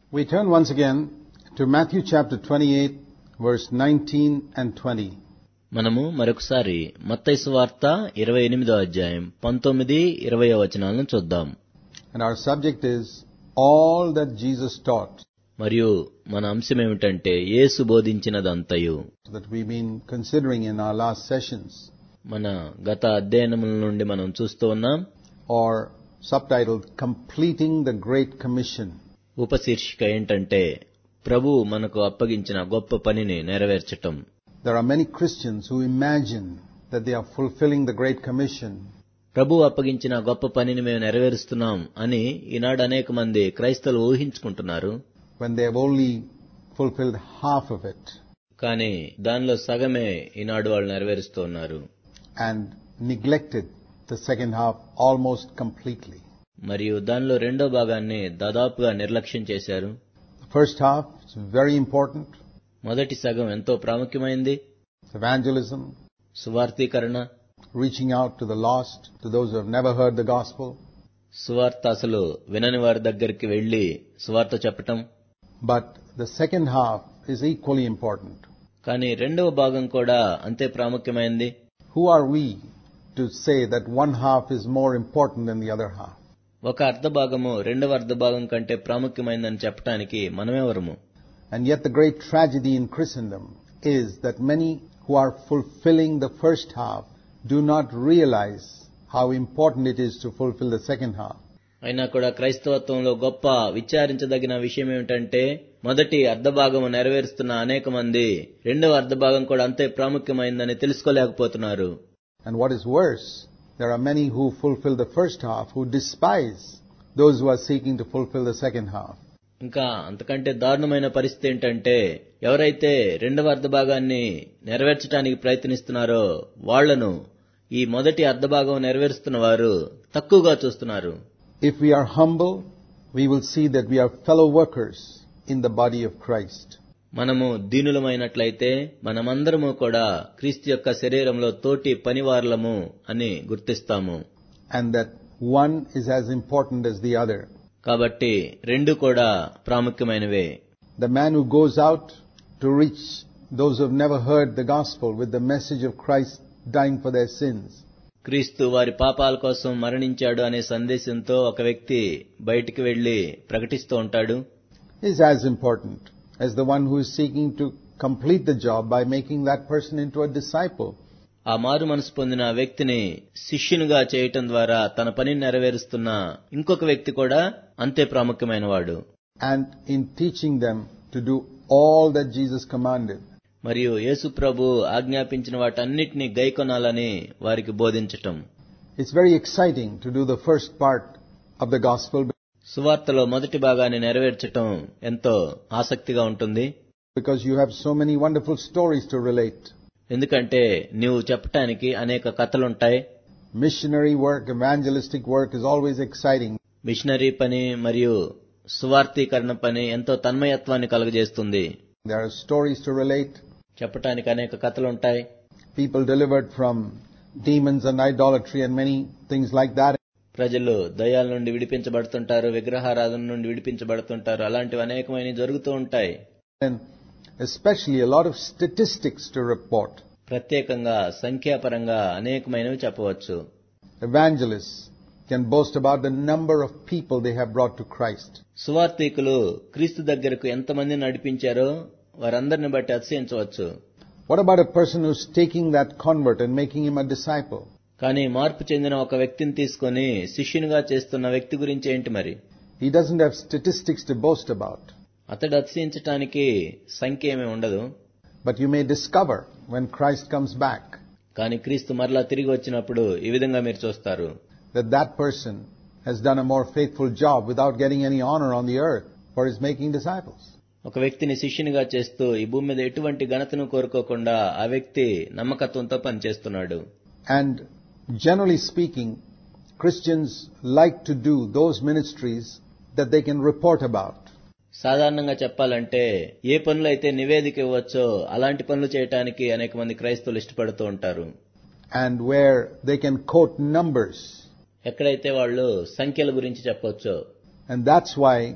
We turn once again to Matthew chapter 28, verse 19 and 20. మనము మరొకసారి మత్తైసు వార్త ఇరవై ఎనిమిదో అధ్యాయం పంతొమ్మిది ఇరవై వచనాలను చూద్దాం And our subject is all that Jesus taught మరియు మన అంశం ఏమిటంటే యేసు బోధించినదంతయు that we've been considering in our last sessions, మన గత అధ్యయనముల నుండి మనం చూస్తూ ఉన్నాం or subtitled Completing the Great Commission. ఉపశీర్షిక ఏంటంటే ప్రభు మనకు అప్పగించిన గొప్ప పనిని నెరవేర్చటం There are many Christians who imagine that they are fulfilling the Great Commission ప్రభు అప్పగించిన గొప్ప పనిని మేము నెరవేరుస్తున్నాం అని ఈనాడు అనేక మంది క్రైస్తవులు ఊహించుకుంటున్నారు when they have only fulfilled half of it కానీ దానిలో సగమే ఈనాడు వాళ్ళు నెరవేరుస్తూ ఉన్నారు and neglected the second half almost completely. మరియు దానిలో రెండో భాగాన్ని దాదాపుగా నిర్లక్ష్యం చేశారు The first half is very important మొదటి సగం ఎంతో ప్రాముఖ్యమైంది evangelism, సువార్తీకరణ reaching out to the lost, to those who have never heard the gospel. సువార్త అసలు వినని వారి దగ్గరికి వెళ్లి సువార్త చెప్పటం But the second half is equally important. కానీ రెండవ భాగం కూడా అంతే ప్రాముఖ్యమైంది Who are we to say that one half is more important than the other half? ఒక అర్ధ భాగము రెండవ అర్ధ భాగం కంటే ప్రాముఖ్యమైందని చెప్పటానికి మనమెవరము And yet the great tragedy in Christendom is that many who are fulfilling the first half do not realize how important it is to fulfill the second half. అయినా కూడా క్రైస్తవత్వంలో గొప్ప విచారించదగిన విషయం ఏమిటంటే మొదటి అర్ధ భాగము నెరవేరుస్తున్న అనేక మంది రెండవ అర్ధ భాగం కూడా అంతే ప్రాముఖ్యమైందని తెలుసుకోలేకపోతున్నారు And what is worse, there are many who fulfill the first half who despise those who are seeking to fulfill the second half. ఇంకా అంతకంటే దారుణమైన పరిస్థితి ఏంటంటే ఎవరైతే రెండవ అర్ధ భాగాన్ని నెరవేర్చడానికి ప్రయత్నిస్తున్నారో వాళ్లను ఈ మొదటి అర్ధ భాగం నెరవేరుస్తున్న వారు తక్కువగా చూస్తున్నారు If we are humble, we will see that we are fellow workers in the body of Christ. మనము దీనులమైనట్లయితే మనమందరము కూడా క్రీస్తు యొక్క శరీరంలో తోటి పనివారులము అని గుర్తిస్తాము and that one is as important as the other. కాబట్టి రెండు కూడా ప్రాముఖ్యమైనవే The man who goes out to reach those who have never heard the gospel with the message of Christ dying for their sins క్రీస్తు వారి పాపాల కోసం మరణించాడు అనే సందేశంతో ఒక వ్యక్తి బయటికి వెళ్లి ప్రకటిస్తూ ఉంటాడు is as important as the one who is seeking to complete the job by making that person into a disciple. ఆ మారు మనసు పొందిన వ్యక్తిని శిష్యునిగా చేయటం ద్వారా తన పనిని నెరవేరుస్తున్న ఇంకొక వ్యక్తి కూడా అంతే ప్రాముఖ్యమైన వాడు and in teaching them to do all that Jesus commanded. మరియు యేసు ప్రభు ఆజ్ఞాపించిన వాటన్నిటినీ గైకొనాలని వారికి బోధించటం It's very exciting to do the first part of the gospel సువార్తలో మొదటి భాగాన్ని నెరవేర్చటం ఎంతో ఆసక్తిగా ఉంటుంది because you have so many wonderful stories to relate. ఎందుకంటే నీవు చెప్పటానికి అనేక కథలుంటాయి Missionary work, evangelistic work is always exciting. Missionary పని మరియు సువార్తీకరణ పని ఎంతో తన్మయత్వాన్ని కలుగజేస్తుంది There are stories to relate. చెప్పటానికి అనేక కథలుంటాయి People delivered from demons and idolatry and many things like that. ప్రజలు దయాల నుండి విడిపించబడుతుంటారు విగ్రహారాధన నుండి విడిపించబడుతుంటారు అలాంటివి అనేకమైన జరుగుతూ ఉంటాయి And especially a lot of statistics to report. ప్రత్యేకంగా సంఖ్యాపరంగా అనేకమైనవి చెప్పవచ్చు Evangelists can boast about the number of people they have brought to Christ. సువార్తీకులు క్రీస్తు దగ్గరకు ఎంతమందిని నడిపించారో వారందరిని బట్టి అతిశయించవచ్చు What about a person who's taking that convert and making him a disciple? కానీ మార్పు చెందిన ఒక వ్యక్తిని తీసుకొని శిష్యునిగా చేస్తున్న వ్యక్తి గురించి ఏంటి మరి He doesn't have statistics to boast about. అతడు అతిశయించటానికి సంఖ్య ఏమీ ఉండదు But you may discover when Christ comes back కానీ క్రీస్తు మరలా తిరిగి వచ్చినప్పుడు ఈ విధంగా మీరు చూస్తారు that that person has done a more faithful job without getting any honor on the earth for his making disciples. ఒక వ్యక్తిని శిష్యునిగా చేస్తూ ఈ భూమి మీద ఎటువంటి ఘనతను కోరుకోకుండా ఆ వ్యక్తి నమ్మకత్వంతో పనిచేస్తున్నాడు And generally speaking, Christians like to do those ministries that they can report about. సాధారణంగా చెప్పాలంటే ఏ పనులు అయితే నివేదిక ఇవ్వచ్చో అలాంటి పనులు చేయటానికి అనేక మంది క్రైస్తవులు ఇష్టపడుతూ ఉంటారు and where they can quote numbers. ఎక్కడైతే వాళ్ళు సంఖ్యల గురించి చెప్పొచ్చో And that's why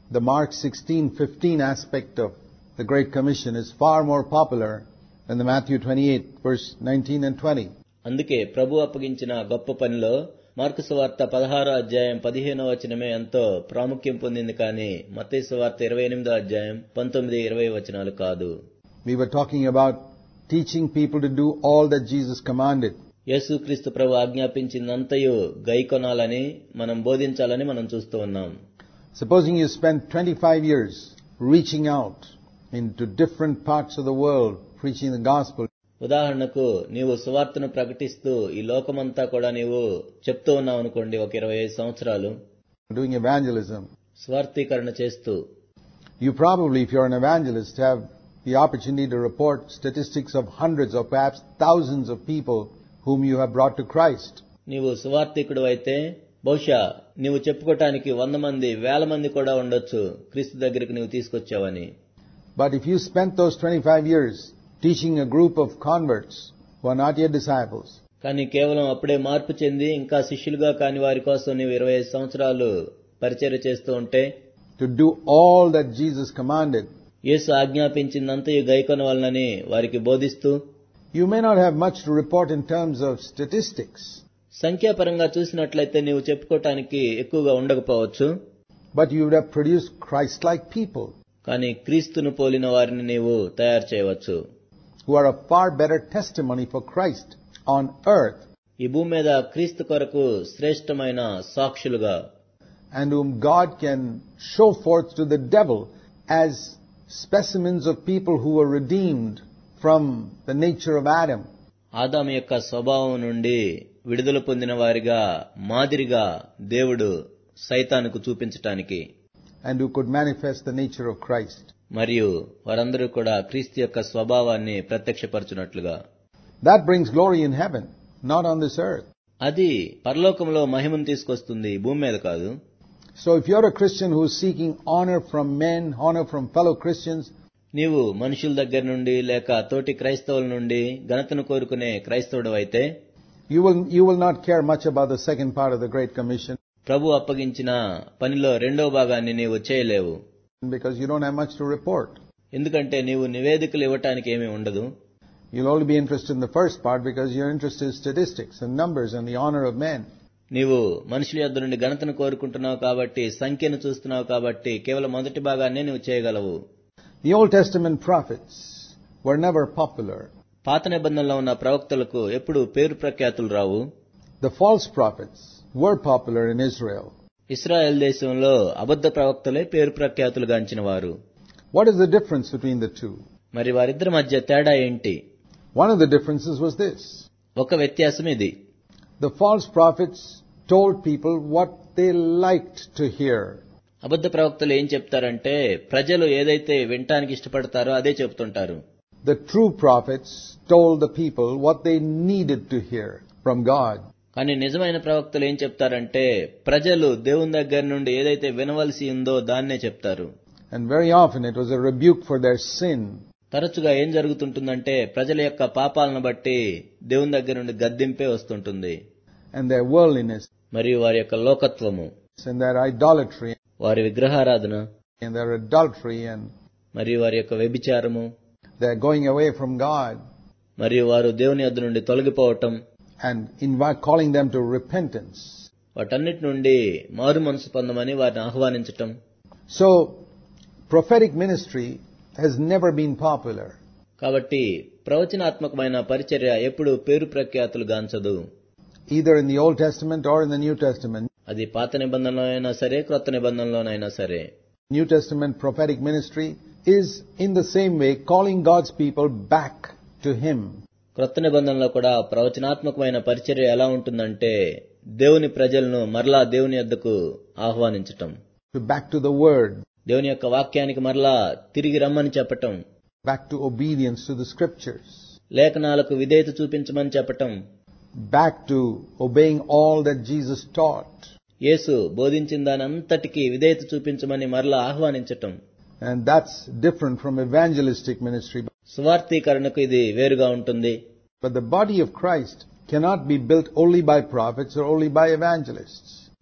the Mark 16:15 aspect of the Great Commission is far more popular than the Matthew 28 verse 19 and 20. అందుకే ప్రభు అప్పగించిన గొప్ప పనిలో మార్కు సువార్త పదహారో అధ్యాయం పదిహేనో వచనమే ఎంతో ప్రాముఖ్యం పొందింది కానీ మత్తయి సువార్త ఇరవై ఎనిమిదో అధ్యాయం పంతొమ్మిది ఇరవై వచనాలు కాదు We were talking about teaching people to do all that Jesus commanded. యేసుక్రీస్తు ప్రభు ఆజ్ఞాపించిందంతయు గైకొనాలని మనం బోధించాలని మనం చూస్తూ ఉన్నాం Supposing you spend 25 years reaching out into different parts of the world preaching the gospel, ఉదాహరణకు నీవు సువార్తను ప్రకటిస్తూ ఈ లోకమంతా కూడా నీవు చెప్తూ ఉన్నావు అనుకోండి ఒక ఇరవై ఐదు సంవత్సరాలు doing evangelism. స్వార్థీకరణ చేస్తూ You probably, if you're an evangelist, have the opportunity to report statistics of hundreds or perhaps thousands of people whom you have brought to Christ. నీవు సువార్థికుడు అయితే బహుశా నీవు చెప్పుకోవటానికి వంద మంది వేల మంది కూడా ఉండొచ్చు క్రీస్తు దగ్గరికి నీవు తీసుకొచ్చావని But if you spent those 25 years teaching a group of converts who are not yet disciples, కానీ కేవలం అప్పుడే మార్పు చెంది ఇంకా శిష్యులుగా కాని వారి కోసం నీవు ఇరవై ఐదు సంవత్సరాలు పరిచర్య చేస్తూ ఉంటే to do all that Jesus commanded, యేసు ఆజ్ఞాపించిందంతయు గైకొనవలనని వారికి బోధిస్తూ you may not have much to report in terms of statistics, సంఖ్యాపరంగా చూసినట్లయితే నీవు చెప్పుకోవటానికి ఎక్కువగా ఉండకపోవచ్చు but you would have produced Christ-like people కానీ క్రీస్తును పోలిన వారిని నీవు తయారు చేయవచ్చు who are a far better testimony for Christ on earth ఈ భూమి మీద క్రీస్తు కొరకు శ్రేష్టమైన సాక్షులుగా and whom God can show forth to the devil as specimens of people who were redeemed from the nature of Adam. ఆదాము యొక్క స్వభావం నుండి విడుదల పొందిన వారిగా మాదిరిగా దేవుడు సైతానుకు చూపించటానికి and who could manifest the nature of Christ. మరియు వారందరూ కూడా క్రీస్తు యొక్క స్వభావాన్ని ప్రత్యక్షపరచునట్లుగా That brings glory in heaven, not on this earth. అది పరలోకంలో మహిమను తీసుకొస్తుంది భూమి మీద కాదు So if you're a Christian who's seeking honor from men, honor from fellow Christians, నీవు మనుషుల దగ్గర నుండి లేక తోటి క్రైస్తవుల నుండి ఘనతను కోరుకునే క్రైస్తవుడు అయితే you will, you will not care much about the second part of the Great Commission ప్రభు అప్పగించిన పనిలో రెండో భాగాన్ని నీవు చేయలేవు because you don't have much to report. ఎందుకంటే నీవు నివేదికలు ఇవ్వటానికి ఏమీ ఉండదు You'll only be interested in the first part because you're interested in statistics and numbers and the honor of men. నీవు మనుషుల యొద్ద నుండి ఘనతను కోరుకుంటున్నావు కాబట్టి సంఖ్యను చూస్తున్నావు కాబట్టి కేవలం మొదటి భాగాన్నే నువ్వు చేయగలవు The Old Testament prophets were never popular. పాత నిబంధనలో ఉన్న ప్రవక్తలకు ఎప్పుడు పేరు ప్రఖ్యాతులు రావు The false prophets were popular in Israel. Israel దేశంలో అబద్ధ ప్రవక్తలే పేరు ప్రఖ్యాతులు గాంచిన వారు What is the difference between the two? మరి వారిద్దరి మధ్య తేడా ఏంటి One of the differences was this. ఒక వ్యత్యాసం ఇది The false prophets told people what they liked to hear. అబద్ధ ప్రవక్తలు ఏం చెప్తారంటే ప్రజలు ఏదైతే వినటానికి ఇష్టపడతారో అదే చెప్తుంటారు The true prophets told the people what they needed to hear from God. కానీ నిజమైన ప్రవక్తలు ఏం చెప్తారంటే ప్రజలు దేవుని దగ్గర నుండి ఏదైతే వినవలసి ఉందో దాన్నే చెప్తారు And very often it was a rebuke for their sin తరచుగా ఏం జరుగుతుంటుందంటే ప్రజల యొక్క పాపాలను బట్టి దేవుని దగ్గర నుండి గద్దింపే వస్తుంటుంది and their worldliness మరియు వారి యొక్క లోకత్వము and their idolatry వారి విగ్రహారాధన and their adultery and మరియు వారి యొక్క వ్యభిచారము their going away from God మరియు వారు దేవుని యొద్ద నుండి తొలగిపోవటం and invi- calling them to repentance. వాటన్నిటి నుండి మారు మనసు పొందమని వారిని ఆహ్వానించటం So prophetic ministry has never been popular. కాబట్టి ప్రవచనాత్మకమైన పరిచర్య ఎప్పుడు పేరు ప్రఖ్యాతులు గాంచదు either in the Old Testament or in the New Testament. అది పాత నిబంధనలో అయినా సరే క్రొత్త నిబంధనలోనైనా సరే New Testament prophetic ministry is in the same way calling God's people back to Him. క్రొత్త నిబంధనలో కూడా ప్రవచనాత్మకమైన పరిచర్య ఎలా ఉంటుందంటే దేవుని ప్రజలను మరలా దేవుని యొద్దకు ఆహ్వానించటం To back to the Word, దేవుని యొక్క వాక్యానికి మరలా తిరిగి రమ్మని చెప్పటం back to obedience to the Scriptures, లేఖనాలకు విధేయత చూపించమని చెప్పటం back to obeying all that Jesus taught. యేసు బోధించిన దానంతటికీ విధేయత చూపించమని మరలా ఆహ్వానించటం And that's different from evangelistic ministry. సువార్థీకరణకు ఇది వేరుగా ఉంటుంది But the body of Christ cannot be built only by prophets or only by evangelists.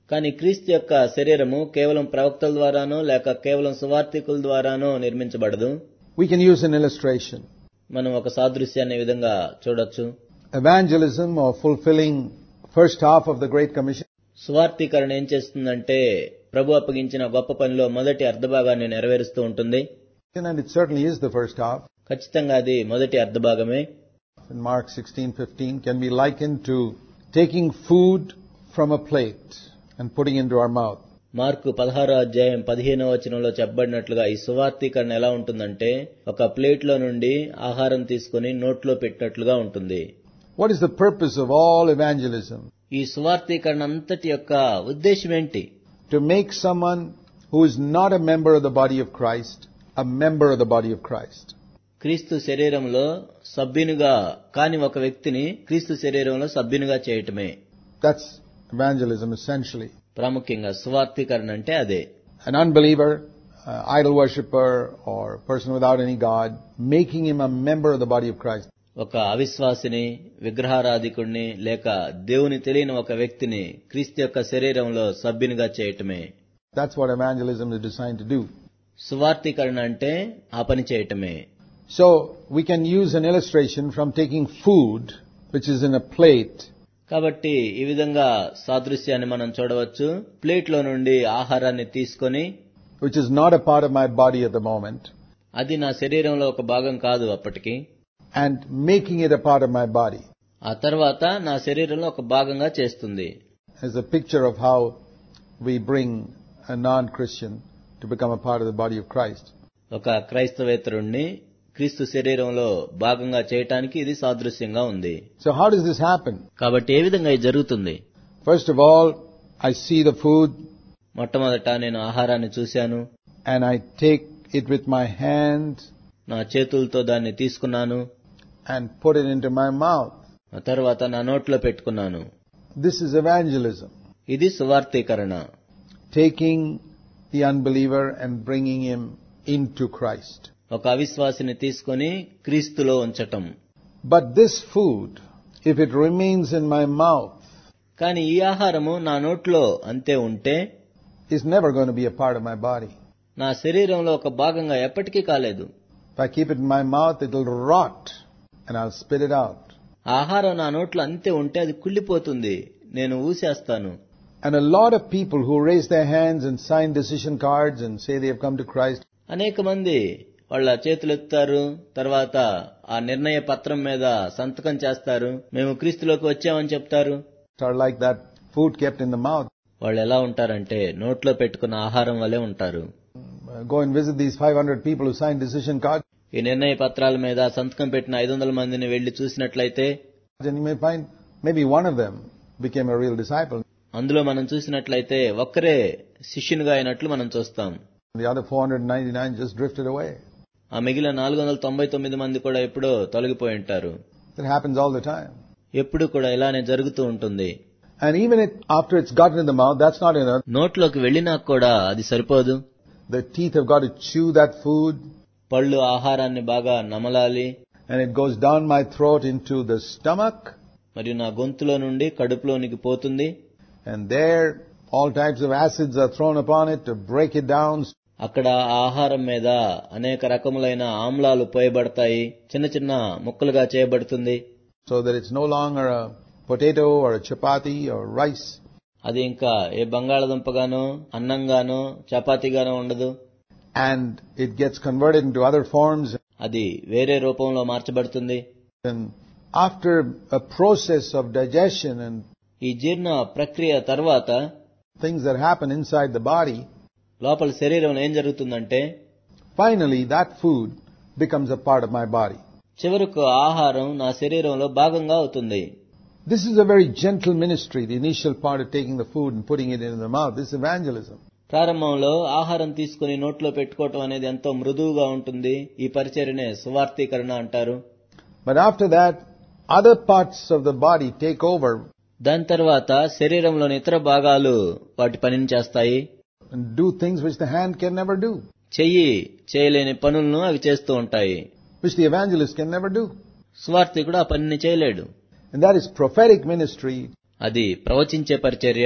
కానీ క్రీస్తు యొక్క శరీరము కేవలం ప్రవక్తల ద్వారానో లేక కేవలం సువార్థికుల ద్వారానో నిర్మించబడదు We can use an illustration. మనం ఒక సాదృశ్యాన్ని ఈ విధంగా చూడొచ్చు Evangelism or fulfilling first half of the Great Commission సువార్థీకరణ ఏం చేస్తుందంటే ప్రభు అప్పగించిన గొప్ప పనిలో మొదటి అర్ధభాగాన్ని నెరవేరుస్తూ ఉంటుంది and it certainly is the first half. ఖచ్చితంగా అది మొదటి అర్ధభాగమే In Mark 16:15 can be likened to taking food from a plate and putting into our mouth. Mark పదహారో అధ్యాయం పదిహేనో వచనంలో చెప్పబడినట్లుగా ఈ సువార్థీకరణ ఎలా ఉంటుందంటే ఒక ప్లేట్లో నుండి ఆహారం తీసుకుని నోట్లో పెట్టినట్లుగా ఉంటుంది What is the purpose of all evangelism? ఈ సువార్థీకరణ అంతటి యొక్క ఉద్దేశం ఏంటి To make someone who is not a member of the body of Christ a member of the body of Christ. క్రీస్తు శరీరంలో సభ్యునిగా కాని ఒక వ్యక్తిని క్రీస్తు శరీరంలో సభ్యునిగా చేయటమే That's evangelism essentially. ప్రాముఖ్యంగా సువార్థీకరణ అంటే అదే An unbeliever, uh, idol worshipper, or person without any God, making him a member of the body of Christ. ఒక అవిశ్వాసిని విగ్రహారాధికుణ్ణి లేక దేవుని తెలియని ఒక వ్యక్తిని క్రీస్తు యొక్క శరీరంలో సభ్యునిగా చేయటమే That's what evangelism is designed to do. సువార్థీకరణ అంటే ఆ పని చేయటమే So we can use an illustration from taking food, which is in a plate, కాబట్టి ఈ విధంగా సాదృశ్యాన్ని మనం చూడవచ్చు ప్లేట్లో నుండి ఆహారాన్ని తీసుకొని which is not a part of my body at the moment, అది నా శరీరంలో ఒక భాగం కాదు అప్పటికి and making it a part of my body. ఆ తర్వాత నా శరీరంలో ఒక భాగంగా చేస్తుంది As a picture of how we bring a non-Christian to become a part of the body of Christ. ఒక క్రైస్తవేతరుణ్ణి క్రీస్తు శరీరంలో భాగంగా చేయటానికి ఇది సాదృశ్యంగా ఉంది So how does this happen? కాబట్టి ఏ విధంగా ఇది జరుగుతుంది First of all, I see the food మొట్టమొదట నేను ఆహారాన్ని చూశాను and I take it with my hand నా చేతులతో దాన్ని తీసుకున్నాను and put it into my mouth. ఆ తర్వాత నా నోట్లో పెట్టుకున్నాను This is evangelism. ఇది సువార్థీకరణ Taking the unbeliever and bringing him into Christ. ఒక అవిశ్వాసిని తీసుకొని క్రీస్తులో ఉంచటం But this food, if it remains in my mouth, కానీ ఈ ఆహారము నా నోట్లో అంతే ఉంటే is never going to be a part of my body. నా శరీరంలో ఒక భాగంగా ఎప్పటికీ కాలేదు If I keep it in my mouth, it will rot and I'll spit it out. ఆ ఆహారం నా నోట్లో అంతే ఉంటే అది కుళ్ళిపోతుంది నేను ఊసేస్తాను And a lot of people who raise their hands and sign decision cards and say they have come to Christ, అనేక మంది వాళ్ళ చేతులు ఎత్తుతారు తర్వాత ఆ నిర్ణయ పత్రం మీద సంతకం చేస్తారు మేము క్రీస్తులోకి వచ్చామని చెప్తారు are like that food kept in the mouth. వాళ్ళు ఎలా ఉంటారంటే నోట్లో పెట్టుకున్న ఆహారం వలె ఉంటారు Uh, Go and visit these 500 people who signed decision cards, ఈ నిర్ణయ పత్రాల మీద సంతకం పెట్టిన ఐదు వందల మందిని వెళ్లి చూసినట్లయితే and you may find maybe one of them became a real disciple. అందులో మనం చూసినట్లయితే ఒక్కరే శిష్యునిగా అయినట్లు మనం చూస్తాం The other 499 just drifted away. ఆ మిగిలిన నాలుగు వందల తొంభై తొమ్మిది మంది కూడా ఎప్పుడో తొలగిపోయి ఉంటారు That happens all the time. ఎప్పుడు కూడా ఇలానే జరుగుతూ ఉంటుంది And even it, after it's gotten in the mouth, that's not enough. నోట్లోకి వెళ్ళినా కూడా అది సరిపోదు The teeth have got to chew that food, పళ్ళు ఆహారాన్ని బాగా నమలాలి and it goes down my throat into the stomach, మరియు నా గొంతులో నుండి కడుపులోనికి పోతుంది and there all types of acids are thrown upon it to break it down. అక్కడ ఆ ఆహారం మీద అనేక రకములైన ఆమ్లాలు పోయబడతాయి చిన్న చిన్న ముక్కలుగా చేయబడుతుంది so that it's no longer a potato or a chapati or rice. అది ఇంకా ఏ బంగాళదుంపగానో అన్నంగానో చపాతీగానో ఉండదు And it gets converted into other forms. అది వేరే రూపంలో మార్చబడుతుంది And after a process of digestion and ఈ జీర్ణ ప్రక్రియ తర్వాత things that happen inside the body, లోపల శరీరంలో ఏం జరుగుతుందంటే finally that food becomes a part of my body. చివరకు ఆహారం నా శరీరంలో భాగంగా అవుతుంది This is a very gentle ministry, the initial part of taking the food and putting it into the mouth. This is evangelism. ప్రారంభంలో ఆహారం తీసుకుని నోట్లో పెట్టుకోవటం అనేది ఎంతో మృదువుగా ఉంటుంది ఈ పరిచర్యనే సువార్థీకరణ అంటారు But after that, other parts of the body take over దాని తర్వాత శరీరంలోని ఇతర భాగాలు వాటి పనిని చేస్తాయి and do things which the hand can never do, చెయ్యి చేయలేని పనులను అవి చేస్తూ ఉంటాయి which the evangelist can never do. సువార్థికుడు ఆ పనిని చేయలేడు And that is prophetic ministry అది ప్రవచించే పరిచర్య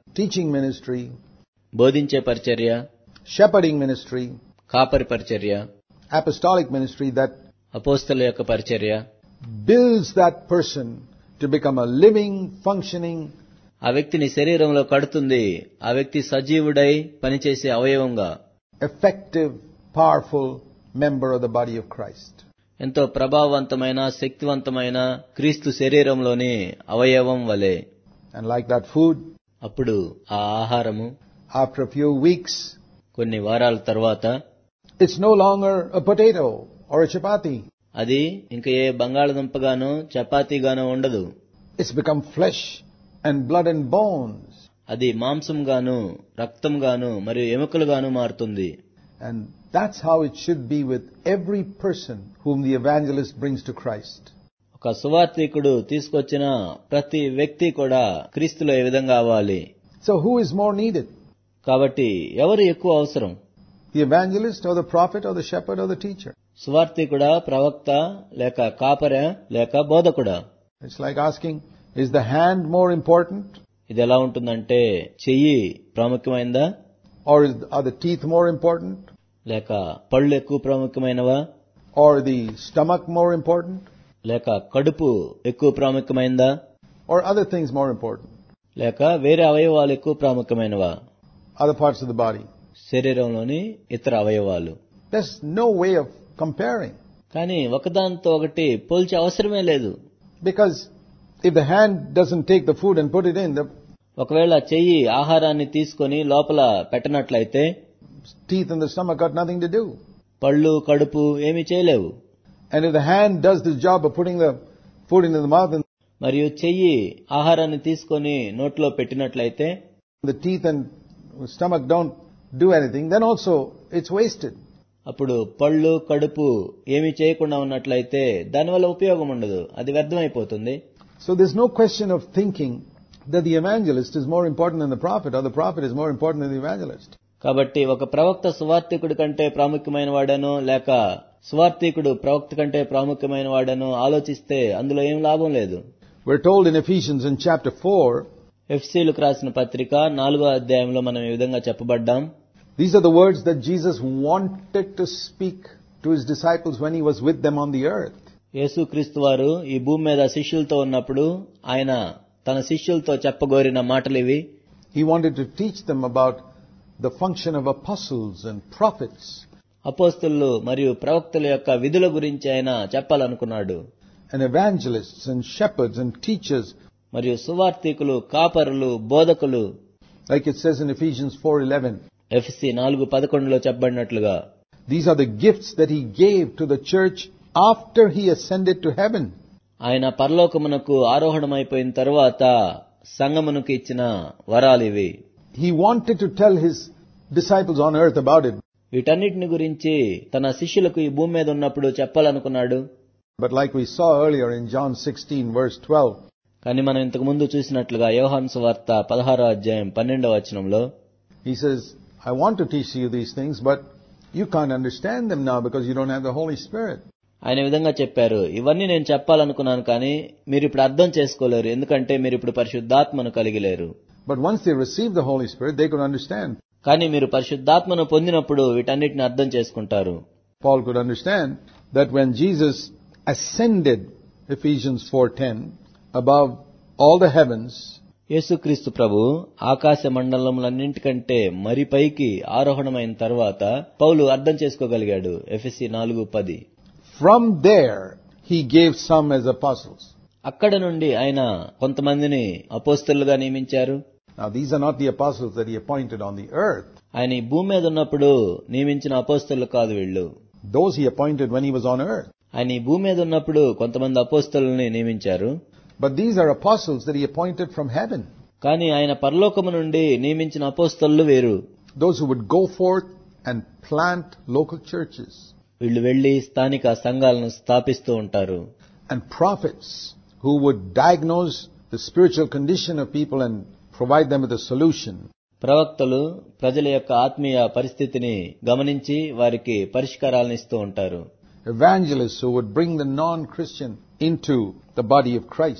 teaching ministry, బోధించే పరిచర్య shepherding ministry, కాపరి పరిచర్య apostolic ministry that అపోస్తల యొక్క పరిచర్య builds that person to become a living, functioning, ఆ వ్యక్తిని శరీరంలో కడుతుంది ఆ వ్యక్తి సజీవుడై పనిచేసే అవయవంగా effective, powerful member of the body of Christ. ఎంతో ప్రభావవంతమైన శక్తివంతమైన క్రీస్తు శరీరంలోని అవయవం వలె And like that food, అప్పుడు ఆ ఆహారము after a few weeks, కొన్ని వారాల తర్వాత it's no longer a potato or a chapati. అది ఇంక ఏ బంగాళదుంపగానో చపాతీగానో ఉండదు It's become flesh and blood and bones. అది మాంసంగాను రక్తంగాను మరియు ఎముకలుగాను మారుతుంది And that's how it should be with every person whom the evangelist brings to Christ. ఒక సువార్థికుడు తీసుకొచ్చిన ప్రతి వ్యక్తి కూడా క్రీస్తులో ఈ విధంగా అవ్వాలి So who is more needed? కాబట్టి ఎవరు ఎక్కువ అవసరం The evangelist or the prophet or the shepherd or the teacher? సువార్థికుడా ప్రవక్త లేక కాపర లేక బోధకుడా It's like asking, is the hand more important ఇది ఎలా ఉంటుందంటే చెయ్యి ప్రాముఖ్యమైందా or is, are the teeth more important లేక పళ్ళు ఎక్కువ ప్రాముఖ్యమైనవా or the stomach more important లేక కడుపు ఎక్కువ ప్రాముఖ్యమైందా or other things more important? లేక వేరే అవయవాలు ఎక్కువ ప్రాముఖ్యమైనవా Other parts of the body. శరీరంలోని ఇతర అవయవాలు There's no way of comparing కానీ ఒకదానితో ఒకటి పోల్చే అవసరమే లేదు because if the hand doesn't take the food and put it in, the ఒకవేళ చెయ్యి ఆహారాన్ని తీసుకొని లోపల పెట్టనట్లయితే teeth and the stomach got nothing to do. పళ్ళు కడుపు ఏమీ చేయలేవు And if the hand does the job of putting the food into the mouth and మరియు చెయ్యి ఆహారాన్ని తీసుకొని నోట్లో పెట్టినట్లయితే the teeth and stomach don't do anything, then also it's wasted. అప్పుడు పళ్ళు కడుపు ఏమీ చేయకుండా ఉన్నట్లయితే దానివల్ల ఉపయోగం ఉండదు అది వ్యర్థమైపోతుంది So there's no question of thinking that the evangelist is more important than the prophet or the prophet is more important than the evangelist. కాబట్టి ఒక ప్రవక్త సువార్థికుడి కంటే ప్రాముఖ్యమైన వాడనో లేక సువార్థికుడు ప్రవక్త కంటే ప్రాముఖ్యమైన వాడనో ఆలోచిస్తే అందులో ఏం లాభం లేదు We're told in Ephesians in chapter 4, ఎఫ్సీలకు రాసిన పత్రిక నాలుగో అధ్యాయంలో మనం ఈ విధంగా చెప్పబడ్డాం these are the words that Jesus wanted to speak to his disciples when he was with them on the earth. యేసుక్రీస్తు వారు ఈ భూమి మీద శిష్యులతో ఉన్నప్పుడు ఆయన తన శిష్యులతో చెప్పగోరిన మాటలు ఇవి He wanted to teach them about the function of apostles and prophets, అపోస్తులు మరియు ప్రవక్తల యొక్క విధుల గురించి ఆయన చెప్పాలనుకున్నాడు and evangelists and shepherds and teachers, మరియు సువార్థికులు కాపరులు బోధకులు like it says in Ephesians 4:11. ఎఫ్సి నాలుగు పదకొండులో చెప్పబడినట్లుగా These are the gifts that he gave to the church after he ascended to heaven. ఆయన పరలోకమునకు ఆరోహణమైపోయిన తరువాత సంగమునకు ఇచ్చిన వరాలివి He wanted to tell his disciples on earth about it. వీటన్నిటిని గురించి తన శిష్యులకు ఈ భూమి మీద ఉన్నప్పుడు చెప్పాలనుకున్నాడు But like we saw earlier in John 16 verse 12, కానీ మనం ఇంతకు ముందు చూసినట్లుగా యోహాన్ సువార్త పదహారో అధ్యాయం పన్నెండవ వచనంలో he says, I want to teach you these things, but you can't understand them now because you don't have the Holy Spirit. ఆయన ఈ విధంగా చెప్పారు ఇవన్నీ నేను చెప్పాలనుకున్నాను కానీ మీరు ఇప్పుడు అర్థం చేసుకోలేరు ఎందుకంటే మీరు ఇప్పుడు పరిశుద్ధాత్మను కలిగి లేరు But once they received the Holy Spirit, they could understand. కానీ మీరు పరిశుద్ధాత్మను పొందినప్పుడు వీటన్నిటిని అర్థం చేసుకుంటారు Paul could understand that when Jesus ascended, Ephesians 4.10, above all the heavens, యేసుక్రీస్తు ప్రభు ఆకాశ మండలములన్నింటికంటే మరి పైకి ఆరోహణమైన తర్వాత పౌలు అర్థం చేసుకోగలిగాడు ఎఫ్ఎస్సి నాలుగు పది from there he gave some as apostles. అక్కడ నుండి ఆయన కొంతమందిని అపోస్తలుగా నియమించారు Now these are not the apostles that he appointed on the earth. ఆయన ఈ భూమి మీద ఉన్నప్పుడు నియమించిన అపోస్తలు కాదు వీళ్ళు Those he appointed when he was on earth. ఆయన ఈ భూమి మీద ఉన్నప్పుడు కొంతమంది అపోస్తలుని నియమించారు But these are apostles that he appointed from heaven. కానీ ఆయన పరలోకము నుండి నియమించిన అపోస్తలు వేరు Those who would go forth and plant local churches. వీళ్ళు వెళ్లి స్థానిక సంఘాలను స్థాపిస్తూ ఉంటారు And prophets who would diagnose the spiritual condition of people and provide them with a solution. ప్రవక్తలు ప్రజల యొక్క ఆత్మీయ పరిస్థితిని గమనించి వారికి పరిష్కారాలను ఇస్తూ ఉంటారు Evangelists who would bring the non-Christian into the body of Christ.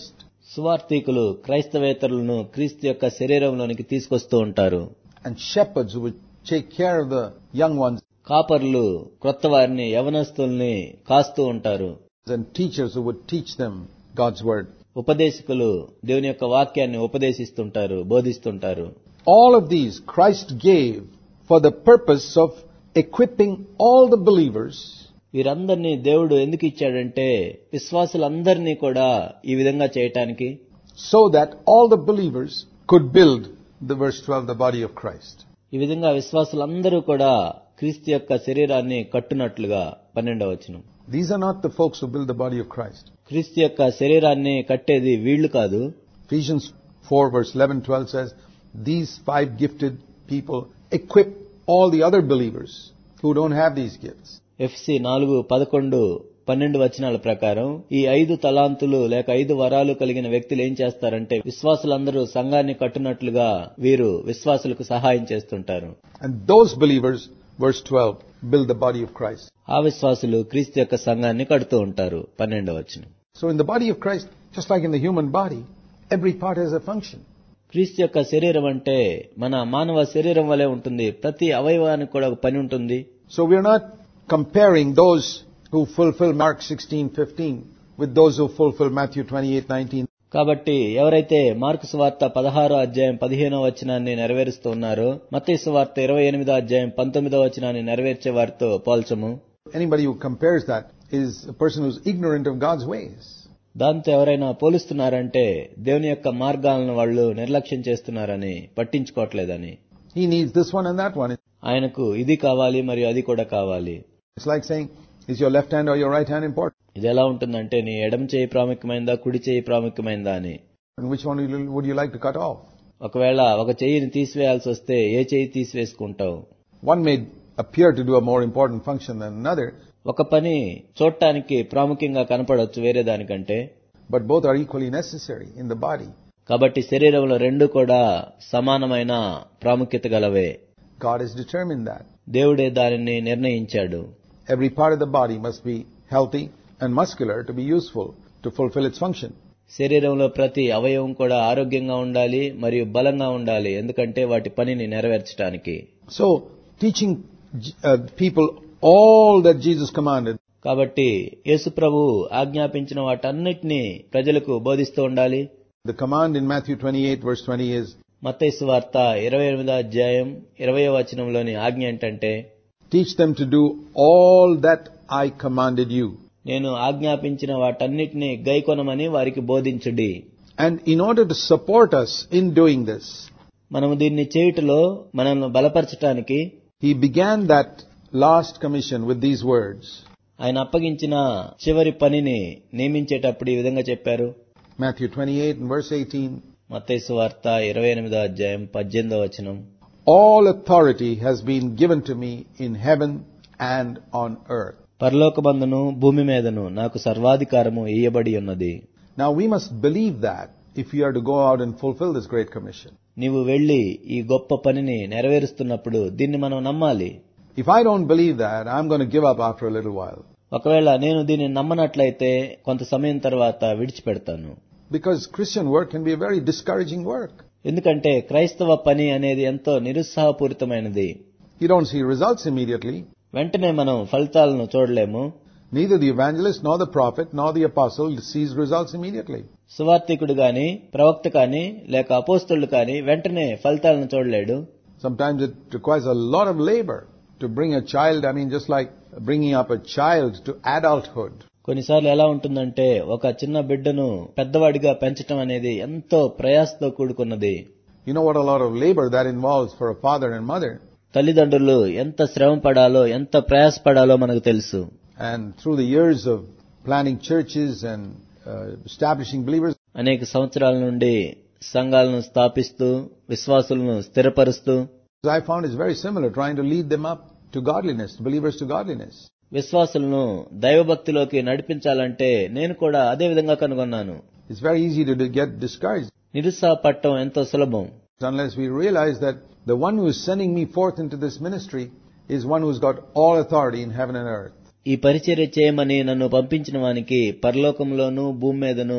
సువార్థికులు క్రైస్తవేతరులను క్రీస్తు యొక్క శరీరంలోనికి తీసుకొస్తూ ఉంటారు and shepherds who would take care of the young ones కాపర్లు క్రొత్త వారిని యవనస్తుల్ని కాస్తూ ఉంటారు and teachers who would teach them God's word. ఉపదేశకులు దేవుని యొక్క వాక్యాన్ని ఉపదేశిస్తుంటారు బోధిస్తుంటారు All of these Christ gave for the purpose of equipping all the believers వీరందరినీ దేవుడు ఎందుకు ఇచ్చాడంటే విశ్వాసులందరినీ కూడా ఈ విధంగా చేయటానికి so that all the believers could build the verse 12 the body of Christ. ఈ విధంగా విశ్వాసులందరూ కూడా క్రీస్తు యొక్క శరీరాన్ని కట్టునట్లుగా పన్నెండవచనం These are not the folks who build the body of Christ. క్రీస్తు యొక్క శరీరాన్ని కట్టేది వీళ్లు కాదు Ephesians 4 verse 11 12 says, These five gifted people equip all the other believers who don't have these gifts. ఎఫ్సి నాలుగు పదకొండు పన్నెండు వచనాల ప్రకారం ఈ ఐదు తలాంతులు లేక ఐదు వరాలు కలిగిన వ్యక్తులు ఏం చేస్తారంటే విశ్వాసులందరూ సంఘాన్ని కట్టునట్లుగా వీరు విశ్వాసులకు సహాయం చేస్తుంటారు And those believers, verse 12, build the body of Christ. ఆ విశ్వాసులు క్రీస్తు యొక్క సంఘాన్ని కడుతూ ఉంటారు పన్నెండవ వచనం So in the body of Christ, just like in the human body, every part has a function. క్రీస్తు యొక్క శరీరం అంటే మన మానవ శరీరం వలె ఉంటుంది ప్రతి అవయవానికి కూడా ఒక పని ఉంటుంది So we're not comparing those who fulfill Mark 16, 15 with those who fulfill Matthew 28, 19. కాబట్టి ఎవరైతే మార్కు సువార్త పదహారో అధ్యాయం పదిహేనో వచనాన్ని నెరవేరుస్తూ ఉన్నారో మత్తయి సువార్త ఇరవై ఎనిమిదో అధ్యాయం పంతొమ్మిదో వచనాన్ని నెరవేర్చే వారితో పోల్చము Anybody who compares that is a person who's ignorant of God's ways. దాంతో ఎవరైనా పోలుస్తున్నారంటే దేవుని యొక్క మార్గాలను వాళ్ళు నిర్లక్ష్యం చేస్తున్నారని పట్టించుకోవట్లేదని He needs this one and that one. ఆయనకు ఇది కావాలి మరియు అది కూడా కావాలి It's like saying, is your left hand or your right hand important? ఇది ఎలా ఉంటుందంటే నీ ఎడమ చేయి ప్రాముఖ్యమైందా కుడి చేయి ప్రాముఖ్యమైందా అని And which one would you- would you like to cut off? ఒకవేళ ఒక చెయ్యిని తీసివేయాల్సి వస్తే ఏ చెయ్యి తీసివేసుకుంటావు One may appear to do a more important function than another, ఒక పని చూడటానికి ప్రాముఖ్యంగా కనపడవచ్చు వేరే దానికంటే but both are equally necessary in the body. కాబట్టి శరీరంలో రెండు కూడా సమానమైన ప్రాముఖ్యత గలవే God has determined that. దేవుడే దానిని నిర్ణయించాడు Every part of the body must be healthy and muscular to be useful to fulfill its function. శరీరంలో ప్రతి అవయవం కూడా ఆరోగ్యంగా ఉండాలి మరియు బలంగా ఉండాలి ఎందుకంటే వాటి పనిని నెరవేర్చడానికి So, teaching uh, people all that Jesus commanded కాబట్టి యేసు ప్రభు ఆజ్ఞాపించిన వాటన్నిటినీ ప్రజలకు బోధిస్తూ ఉండాలి The command in Matthew 28 verse 20 is, మత్తయి వార్త ఇరవై ఎనిమిదో అధ్యాయం ఇరవయో వచనంలోని ఆజ్ఞ ఏంటంటే teach them to do all that I commanded you. నేను ఆజ్ఞాపించిన వాటన్నిటినీ గైకొనమని వారికి బోధించుడి And in order to support us in doing this, మనము దీన్ని చేయుటలో మనల్ని బలపరచటానికి he began that last commission with these words. ఆయన అప్పగించిన చివరి పనిని నియమించేటప్పుడు ఈ విధంగా చెప్పారు Matthew 28 and verse 18. మత్తయి వార్త ఇరవై ఎనిమిదో అధ్యాయం పద్దెనిమిదో వచనం All authority has been given to me in heaven and on earth. పరలోకబంధను భూమి మీదను నాకు సర్వాధికారము ఇయ్యబడి ఉన్నది Now we must believe that if we are to go out and fulfill this great commission. నీవు వెళ్లి ఈ గొప్ప పనిని నెరవేరుస్తున్నప్పుడు దీన్ని మనం నమ్మాలి If I don't believe that, I'm going to give up after a little while. ఒకవేళ నేను దీన్ని నమ్మనట్లయితే కొంత సమయం తర్వాత విడిచిపెడతాను Because Christian work can be a very discouraging work. ఎందుకంటే క్రైస్తవ పని అనేది ఎంతో నిరుత్సాహపూరితమైనది You don't see results immediately. వెంటనే మనం ఫలితాలను చూడలేము Neither the evangelist, nor the prophet, nor the apostle sees results immediately. సువార్థికుడు గాని ప్రవక్త కాని లేక అపోస్తులు కాని వెంటనే ఫలితాలను చూడలేడు Sometimes it requires a lot of labor to bring a child, I mean, just like bringing up a child to adulthood. కొన్నిసార్లు ఎలా ఉంటుందంటే ఒక చిన్న బిడ్డను పెద్దవాడిగా పెంచటం అనేది ఎంతో ప్రయాసతో కూడుకున్నది You know what a lot of labor that involves for a father and mother. తల్లిదండ్రులు ఎంత శ్రమ పడాలో ఎంత ప్రయాసపడాలో మనకు తెలుసు And through the years of planning churches and uh, establishing believers, అనేక సంవత్సరాల నుండి సంఘాలను స్థాపిస్తూ విశ్వాసులను స్థిరపరుస్తూ I found it's very similar, trying to lead them up to godliness, believers to godliness. విశ్వాసులను దైవభక్తిలోకి నడిపించాలంటే నేను కూడా అదే విధంగా కనుగొన్నాను It's very easy to d- get discouraged నిరుత్సాహపడటం ఎంతో సులభం unless we realize that the one who is sending me forth into this ministry is one who's got all authority in heaven and earth. ఈ పరిచర్య చేయమని నన్ను పంపించిన వానికి పరలోకంలోనూ భూమి మీదను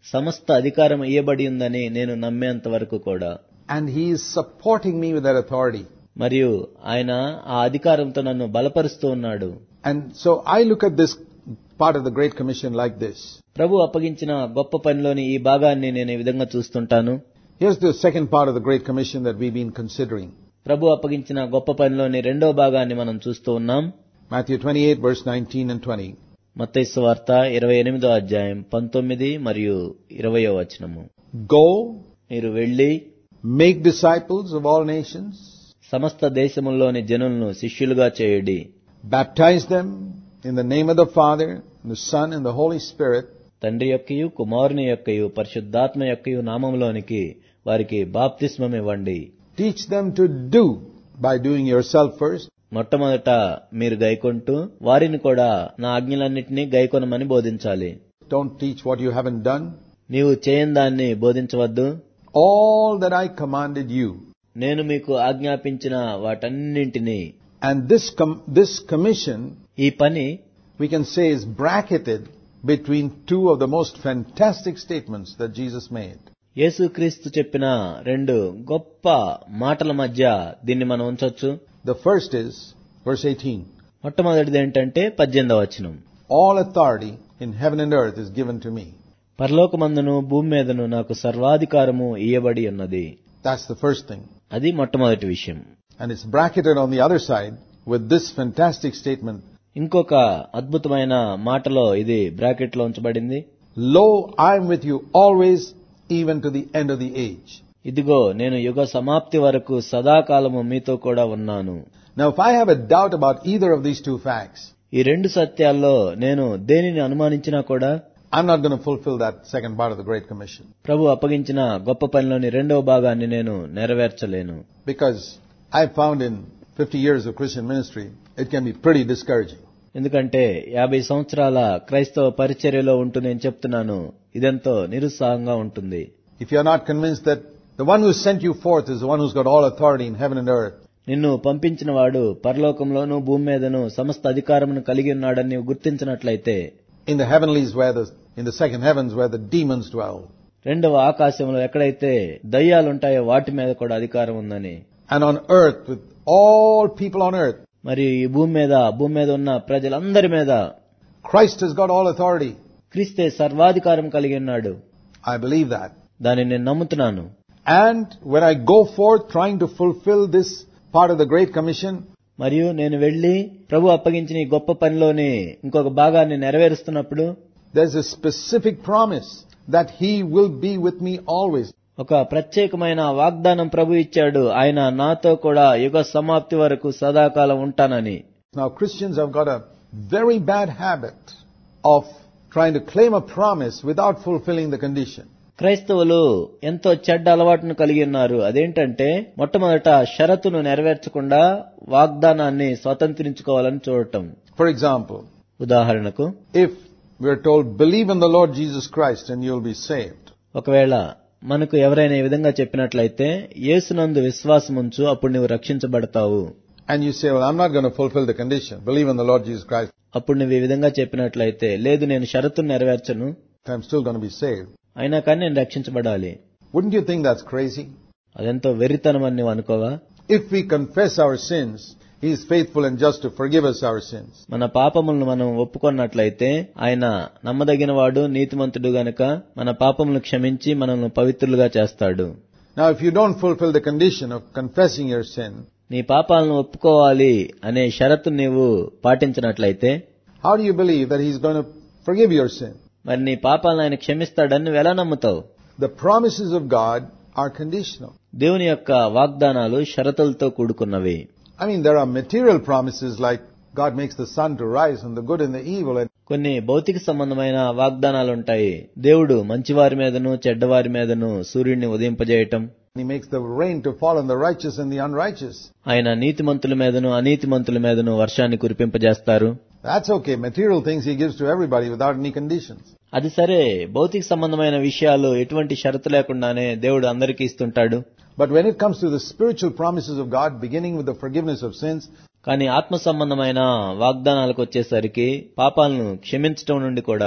సమస్త అధికారం ఇయ్యబడి ఉందని నేను నమ్మేంత వరకు కూడా And He is supporting me with that authority. మరియు ఆయన ఆ అధికారంతో నన్ను బలపరుస్తూ ఉన్నాడు And so I look at this part of the Great Commission like this. ప్రభు అప్పగించిన గొప్ప పనిలోని ఈ భాగాన్ని నేను ఈ విధంగా చూస్తుంటాను Here's the second part of the Great Commission that we've been considering. ప్రభు అప్పగించిన గొప్ప పనిలోని రెండో భాగాన్ని మనం చూస్తూ ఉన్నాం Matthew 28 verse 19 and 20. మత్తయి వార్త ఇరవై ఎనిమిదో అధ్యాయం పంతొమ్మిది మరియు ఇరవయో వచనము Go, మీరు వెళ్లి make disciples of all nations, సమస్త దేశముల్లోని జనులను శిష్యులుగా చేయుడి baptize them in the name of the Father, and the Son, and the Holy Spirit, తండ్రి యొక్కయు కుమారుని యొక్కయు పరిశుద్ధాత్మ యొక్కయు నామములోనికి వారికి బాప్తిస్మం ఇవ్వండి teach them to do by doing yourself first, మొట్టమొదట మీరు గైకొంటూ వారిని కూడా నా ఆజ్ఞలన్నింటినీ గైకొనమని బోధించాలి don't teach what you haven't done. నీవు చేయని దాన్ని బోధించవద్దు All that I commanded you. నేను మీకు ఆజ్ఞాపించిన వాటన్నింటినీ And this, com- this commission, ఈ పని we can say, is bracketed between two of the most fantastic statements that Jesus made. యేసుక్రీస్తు చెప్పిన రెండు గొప్ప మాటల మధ్య దీన్ని మనం ఉంచొచ్చు The first is verse 18. మొట్టమొదటిది ఏంటంటే పద్దెనిమిదవ వచనం All authority in heaven and earth is given to me. పరలోకమందును భూమి మీదను నాకు సర్వాధికారము ఇయ్యబడి ఉన్నది That's the first thing. అది మొట్టమొదటి విషయం And it's bracketed on the other side with this fantastic statement. ఇంకొక అద్భుతమైన మాటలో ఇది బ్రాకెట్ లో ఉంచబడింది Lo, I am with you always, even to the end of the age. ఇదిగో నేను యుగ సమాప్తి వరకు సదాకాలము మీతో కూడా ఉన్నాను Now, if I have a doubt about either of these two facts, ఈ రెండు సత్యాల్లో నేను దేనిని అనుమానించినా కూడా I'm not going to fulfill that second part of the Great Commission. ప్రభు అప్పగించిన గొప్ప పనిలోని రెండవ భాగాన్ని నేను నెరవేర్చలేను Because I found in 50 years of Christian ministry, it can be pretty discouraging. ఎందుకంటే యాభై సంవత్సరాల క్రైస్తవ పరిచర్యలో ఉంటూ నేను చెప్తున్నాను ఇదెంతో నిరుత్సాహంగా ఉంటుంది If you're not convinced that the one who sent you forth is the one who's got all authority in heaven and earth, నిన్ను పంపించిన వాడు పరలోకంలోనూ భూమి మీదను సమస్త అధికారమును కలిగి ఉన్నాడని నీవు గుర్తించినట్లయితే in the heavenlies where the, in the second heavens where the demons dwell, రెండవ ఆకాశంలో ఎక్కడైతే దయ్యాలుంటాయో వాటి మీద కూడా అధికారం ఉందని and on earth with all people on earth, మరి ఈ భూమి మీద భూమి మీద ఉన్న ప్రజలందరి మీద Christ has got all authority. క్రీస్తే సర్వాధికారం కలిగి ఉన్నాడు I believe that. దాన్ని నేను నమ్ముతున్నాను And when I go forth trying to fulfill this part of the Great Commission, మరియు నేను వెళ్లి ప్రభు అప్పగించిన ఈ గొప్ప పనిలోని ఇంకొక భాగాన్ని నెరవేరుస్తున్నప్పుడు there's a specific promise that He will be with me always. ఒక ప్రత్యేకమైన వాగ్దానం ప్రభు ఇచ్చాడు ఆయన నాతో కూడా యుగ సమాప్తి వరకు సదాకాలం ఉంటానని Now Christians have got a very bad habit of trying to claim a promise without fulfilling the condition. క్రైస్తవులు ఎంతో చెడ్డ అలవాటును కలిగి ఉన్నారు అదేంటంటే మొట్టమొదట షరతును నెరవేర్చకుండా వాగ్దానాన్ని స్వతంత్రించుకోవాలని చూడటం For example, ఉదాహరణకు if we're told, believe in the Lord Jesus Christ and you'll be saved, ఒకవేళ మనకు ఎవరైనా ఈ విధంగా చెప్పినట్లయితే యేసునందు విశ్వాసం ఉంచు అప్పుడు నువ్వు రక్షించబడతావు and you say, well, I'm not going to fulfill the condition, believe in the Lord Jesus Christ, అప్పుడు నువ్వు ఈ విధంగా చెప్పినట్లయితే లేదు నేను షరతును నెరవేర్చను I'm still going to be saved. అయినా కానీ నేను రక్షించబడాలి Wouldn't you think that's crazy? అదెంతో వెర్రితనం అని నువ్వు అనుకోవా If we confess our sins, He is faithful and just to forgive us our sins. మన పాపములను మనం ఒప్పుకున్నట్లయితే ఆయన నమ్మదగిన వాడు నీతిమంతుడు గనుక మన పాపములను క్షమించి మనల్ని పవిత్రులుగా చేస్తాడు Now, if you don't fulfill the condition of confessing your sin, నీ పాపాలను ఒప్పుకోవాలి అనే షరతు నీవు పాటించినట్లయితే how do you believe that He's going to forgive your sin? మరి నీ పాపాలను ఆయన క్షమిస్తాడని నువ్వు ఎలా నమ్ముతావు The promises of God are conditional. దేవుని యొక్క వాగ్దానాలు షరతులతో కూడుకున్నవి I mean, there are material promises like God makes the sun to rise on the good and the evil, and కొన్ని భౌతిక సంబంధమైన వాగ్దానాలు ఉంటాయి దేవుడు మంచివారి మీదను చెడ్డవారి మీదను సూర్యుడిని ఉదయింపజేయటం He makes the rain to fall on the righteous and the unrighteous. ఆయన నీతిమంతుల మీదను అనీతిమంతుల మీదను వర్షాన్ని కురిపింపజేస్తారు That's okay. Material things He gives to everybody without any conditions. అది సరే భౌతిక సంబంధమైన విషయాలు ఎటువంటి షరతు లేకుండానే దేవుడు అందరికీ ఇస్తుంటాడు But when it comes to the spiritual promises of God, beginning with the forgiveness of sins, కానీ ఆత్మ సంబంధమైన వాగ్దానాలకు వచ్చేసరికి పాపాలను క్షమించటం నుండి కూడా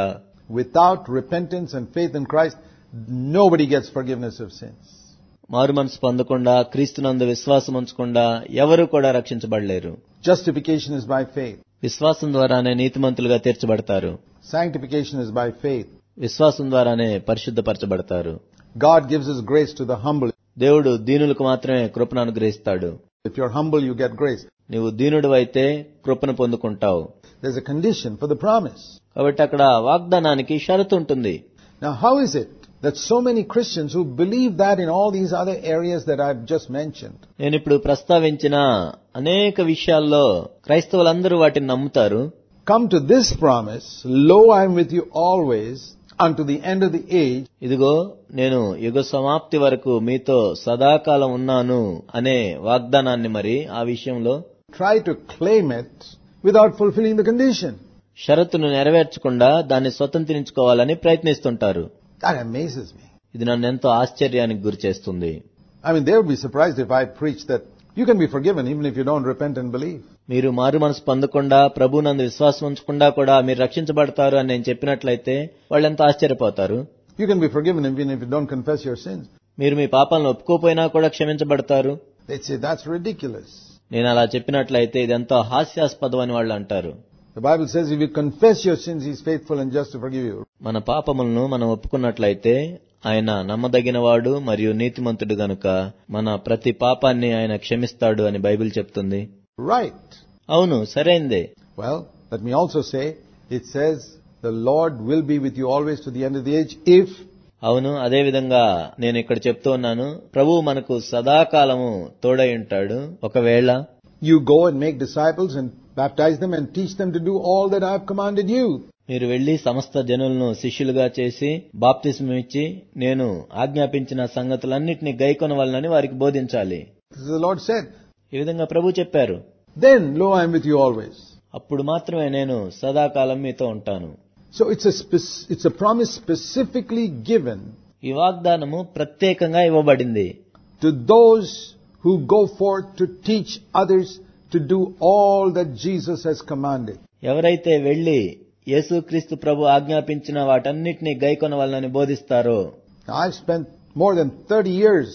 without repentance and faith in Christ, nobody gets forgiveness of sins. మారు మనసు పొందకుండా క్రీస్తునందు విశ్వాసం ఉంచకుండా ఎవరు కూడా రక్షించబడలేరు Justification is by faith. విశ్వాసం ద్వారానే నీతిమంతులుగా తీర్చబడతారు Sanctification is by faith. విశ్వాసం ద్వారానే పరిశుద్ధపరచబడతారు God gives His grace to the humble. దేవుడు దీనులకు మాత్రమే కృపను అనుగ్రహిస్తాడు If you're humble, you get grace. నీవు దీనుడు అయితే కృపను పొందుకుంటావు There's a condition for the promise. కాబట్టి అక్కడ వాగ్దానానికి షరతు ఉంటుంది Now, how is it that so many Christians who believe that in all these other areas that I've just mentioned, నేను ఇప్పుడు ప్రస్తావించిన అనేక విషయాల్లో క్రైస్తవులందరూ వాటిని నమ్ముతారు come to this promise, Lo, I'm with you always unto the end of the age, ఇదిగో నేను యుగ సమాప్తి వరకు మీతో సదాకాలం ఉన్నాను అనే వాగ్దానాన్ని మరి ఆ విషయంలో try to claim it without fulfilling the condition? షరతును నెరవేర్చకుండా దాన్ని స్వతంత్రించుకోవాలని ప్రయత్నిస్తుంటారు That amazes me. ఇది నన్ను ఎంతో ఆశ్చర్యానికి గురి చేస్తుంది I mean, they would be surprised if I preach that you can be forgiven even if you don't repent and believe. మీరు మారు మనసు పొందకుండా ప్రభునందు విశ్వాసం ఉంచకుండా కూడా మీరు రక్షించబడతారు అని నేను చెప్పినట్లయితే వాళ్ళు ఎంతో ఆశ్చర్యపోతారు You can be forgiven even if you don't confess your sins. మీరు మీ పాపాలను ఒప్పుకోపోయినా కూడా క్షమించబడతారు They'd say, that's ridiculous. నేను అలా చెప్పినట్లయితే ఇది ఎంతో హాస్యాస్పదం అని వాళ్ళు అంటారు The Bible says if you confess your sins, He's faithful and just to forgive you. మన పాపములను మనం ఒప్పుకున్నట్లయితే ఆయన నమ్మదగినవాడు మరియు నీతిమంతుడు గనుక మన ప్రతి పాపాన్ని ఆయన క్షమిస్తాడు అని బైబిల్ చెప్తుంది Right. అవును సరైందే Well, let me also say, it says, the Lord will be with you always to the end of the age if అవును అదే విధంగా నేను ఇక్కడ చెప్తూ ఉన్నాను ప్రభు మనకు సదాకాలము తోడై ఉంటాడు ఒకవేళ you go and make disciples and baptize them and teach them to do all that I have commanded you. మీరు వెళ్లి సమస్త జనులను శిష్యులుగా చేసి బాప్తిస్మం ఇచ్చి నేను ఆజ్ఞాపించిన సంగతులన్నింటినీ గైకొనవలనని వారికి బోధించాలి This is the Lord said. ఈ విధంగా ప్రభు చెప్పారు Then, lo, I am with you always. అప్పుడు మాత్రమే నేను సదాకాలం మీతో ఉంటాను So it's a, spec- it's a promise specifically given ఈ వాగ్దానము ప్రత్యేకంగా ఇవ్వబడింది to those who go forth to teach others to do all that Jesus has commanded. ఎవరైతే వెళ్లి యేసుక్రీస్తు ప్రభు ఆజ్ఞాపించిన వాటన్నిటినీ గైకొనవలనని బోధిస్తారో Now, I've spent more than 30 years,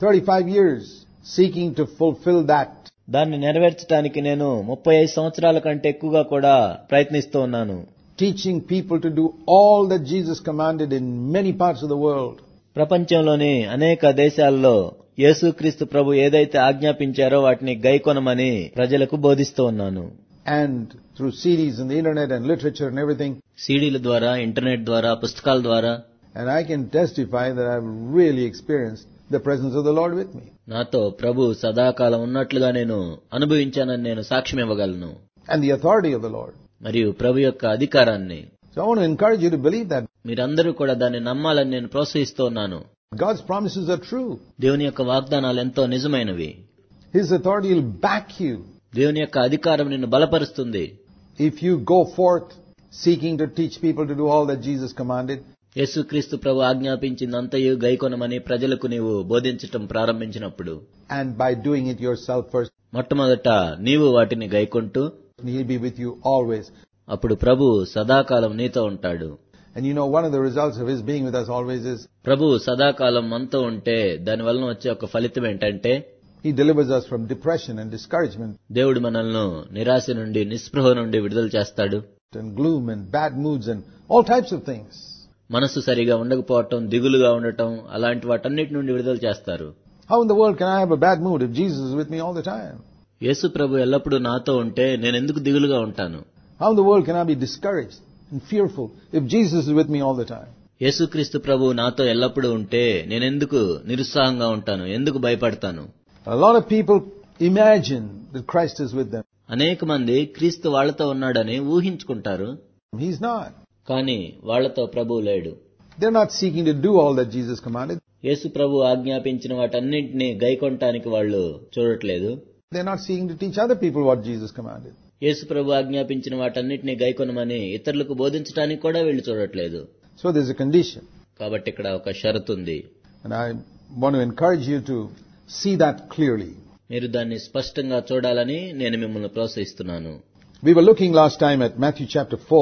35 years seeking to fulfill that. దాన్ని నెరవేర్చడానికి నేను ముప్పై ఐదు సంవత్సరాల కంటే ఎక్కువగా కూడా ప్రయత్నిస్తూ ఉన్నాను Teaching people to do all that Jesus commanded in many parts of the world. ప్రపంచంలోని అనేక దేశాల్లో యేసుక్రీస్తు ప్రభు ఏదైతే ఆజ్ఞాపించారో వాటిని గైకొనమని ప్రజలకు బోధిస్తూ ఉన్నాను And through CDs and the internet and literature and everything. సీడీల ద్వారా ఇంటర్నెట్ ద్వారా పుస్తకాల ద్వారా And I can testify that I've really experienced the presence of the Lord with me. నాతో ప్రభు సదాకాలం ఉన్నట్లుగా నేను అనుభవించానని నేను సాక్ష్యం ఇవ్వగలను And the authority of the Lord. మరియు ప్రభు యొక్క అధికారాన్ని So I want to encourage you to believe that. మీరందరూ కూడా దాన్ని నమ్మాలని నేను ప్రోత్సహిస్తూ ఉన్నాను God's promises are true. దేవుని యొక్క వాగ్దానాలు ఎంతో నిజమైనవి His authority will back you దేవుని యొక్క అధికారం నిన్ను బలపరుస్తుంది if you go forth seeking to teach people to do all that Jesus commanded. యేసుక్రీస్తు ప్రభు ఆజ్ఞాపించిందంతయు గైకొనమని ప్రజలకు నీవు బోధించటం ప్రారంభించినప్పుడు And by doing it yourself first, మొట్టమొదట నీవు వాటిని గైకొంటూ He'll be with you always. అప్పుడు ప్రభు సదాకాలం నీతో ఉంటాడు And you know, one of the results of His being with us always is ప్రభు సదాకాలం మనతో ఉంటే దాని వలన వచ్చే ఒక ఫలితం ఏంటంటే He delivers us from depression and discouragement దేవుడు మనల్ని నిరాశ నుండి నిస్పృహ నుండి విడుదల చేస్తాడు and gloom and bad moods and all types of things. మనసు సరిగా ఉండకపోవటం దిగులుగా ఉండటం అలాంటి వాటన్నిటి నుండి విడుదల చేస్తారు How in the world can I have a bad mood if Jesus is with me all the time? యేసు ప్రభు ఎల్లప్పుడూ నాతో ఉంటే నేను ఎందుకు దిగులుగా ఉంటాను How in the world can I be discouraged and fearful if Jesus is with me all the time? యేసుక్రీస్తు ప్రభు నాతో ఎల్లప్పుడూ ఉంటే నేనెందుకు నిరుత్సాహంగా ఉంటాను ఎందుకు భయపడతాను A lot of people imagine that Christ is with them. అనేక మంది క్రీస్తు వాళ్లతో ఉన్నాడని ఊహించుకుంటారు He's not. కానీ వాళ్లతో ప్రభు లేడు They're not seeking to do all that Jesus commanded. యేసు ప్రభు ఆజ్ఞాపించిన వాటన్నింటినీ గైకొనటానికి వాళ్ళు చూడట్లేదు They're not seeking to teach other people what Jesus commanded. యేసు ప్రభు ఆజ్ఞాపించిన వాటన్నిటినీ గైకొనమని ఇతరులకు బోధించడానికి కూడా వీళ్ళు చూడట్లేదు So there's a condition. కాబట్టి ఇక్కడ ఒక షరతు ఉంది And I want to encourage you to see that clearly. మీరు దాన్ని స్పష్టంగా చూడాలని నేను మిమ్మల్ని ప్రోత్సహిస్తున్నాను We were looking last time at Matthew chapter 4